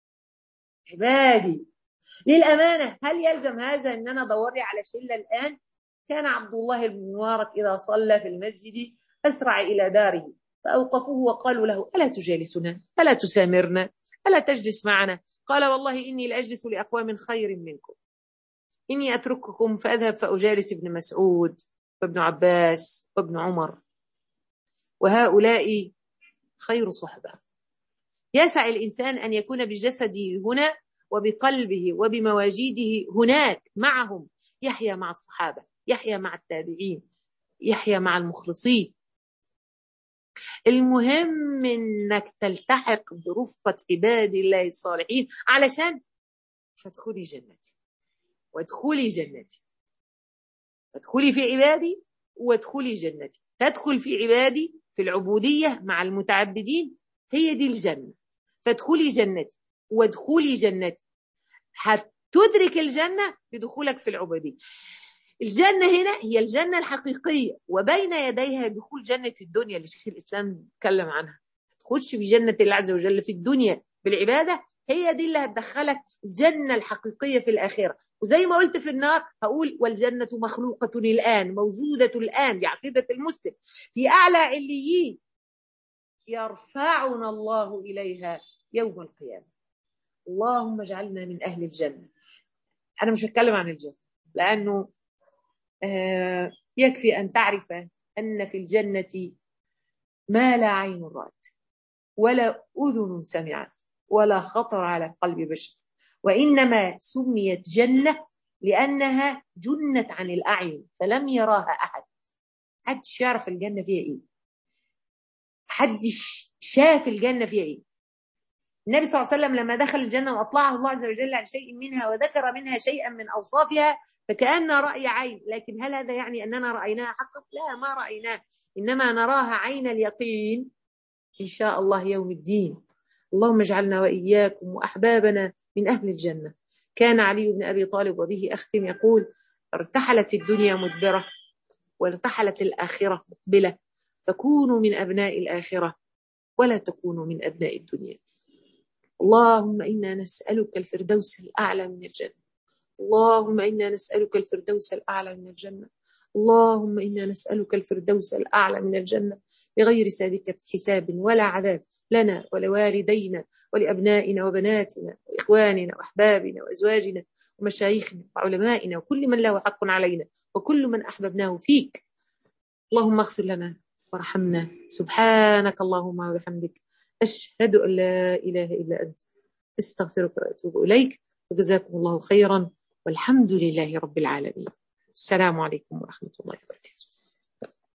عبادي للأمانة هل يلزم هذا أن أنا أدور على شلة الآن كان عبد الله بن مبارك إذا صلى في المسجد أسرع إلى داره فأوقفوه وقالوا له ألا تجالسنا ألا تسامرنا ألا تجلس معنا قال والله إني لأجلس لأقوام خير منكم إني أترككم فأذهب فأجالس ابن مسعود وابن عباس وابن عمر وهؤلاء خير صحبة يسع الإنسان أن يكون بجسده هنا وبقلبه وبمواجيده هناك معهم يحيا مع الصحابة يحيا مع التابعين يحيا مع المخلصين المهم انك تلتحق برفقة عباد الله الصالحين علشان فادخلي جنتي وادخلي جنتي فادخلي في عبادي وادخلي جنتي تدخل في عبادي في العبودية مع المتعبدين هي دي الجنة فادخلي جنتي وادخلي جنتي هتدرك الجنة بدخولك في العبودية الجنة هنا هي الجنة الحقيقية وبين يديها دخول جنة الدنيا اللي شيخ الإسلام اتكلم عنها تخش في جنة الله عز وجل في الدنيا بالعبادة هي دي اللي هتدخلك الجنة الحقيقية في الآخرة وزي ما قلت في النار هقول والجنة مخلوقة الآن موجودة الآن بعقيدة المسلم في أعلى عليين يرفعنا الله إليها يوم القيامة اللهم اجعلنا من أهل الجنة أنا مش هتكلم عن الجنة لأنه آه يكفي أن تعرف أن في الجنة ما لا عين رأت ولا أذن سمعت ولا خطر على قلب بشر وإنما سميت جنة لأنها جنت عن الأعين فلم يراها أحد حدش يعرف الجنة فيها إيه حدش شاف الجنة فيها إيه النبي صلى الله عليه وسلم لما دخل الجنة وأطلعه الله عز وجل عن شيء منها وذكر منها شيئا من أوصافها فكأن رأي عين لكن هل هذا يعني أننا رأيناها حقا لا ما رأيناها إنما نراها عين اليقين إن شاء الله يوم الدين اللهم اجعلنا وإياكم وأحبابنا من أهل الجنة كان علي بن أبي طالب وبه أختم يقول ارتحلت الدنيا مدبرة وارتحلت الآخرة مقبلة فكونوا من أبناء الآخرة ولا تكونوا من أبناء الدنيا اللهم إنا نسألك الفردوس الأعلى من الجنة اللهم إنا نسألك الفردوس الأعلى من الجنة اللهم إنا نسألك الفردوس الأعلى من الجنة بغير سابقة حساب ولا عذاب لنا ولوالدينا ولأبنائنا وبناتنا وإخواننا وأحبابنا وأزواجنا ومشايخنا وعلمائنا وكل من له حق علينا وكل من أحببناه فيك اللهم اغفر لنا وارحمنا سبحانك اللهم وبحمدك أشهد أن لا إله إلا أنت استغفرك وأتوب إليك وجزاكم الله خيرا والحمد لله رب العالمين السلام عليكم ورحمة الله وبركاته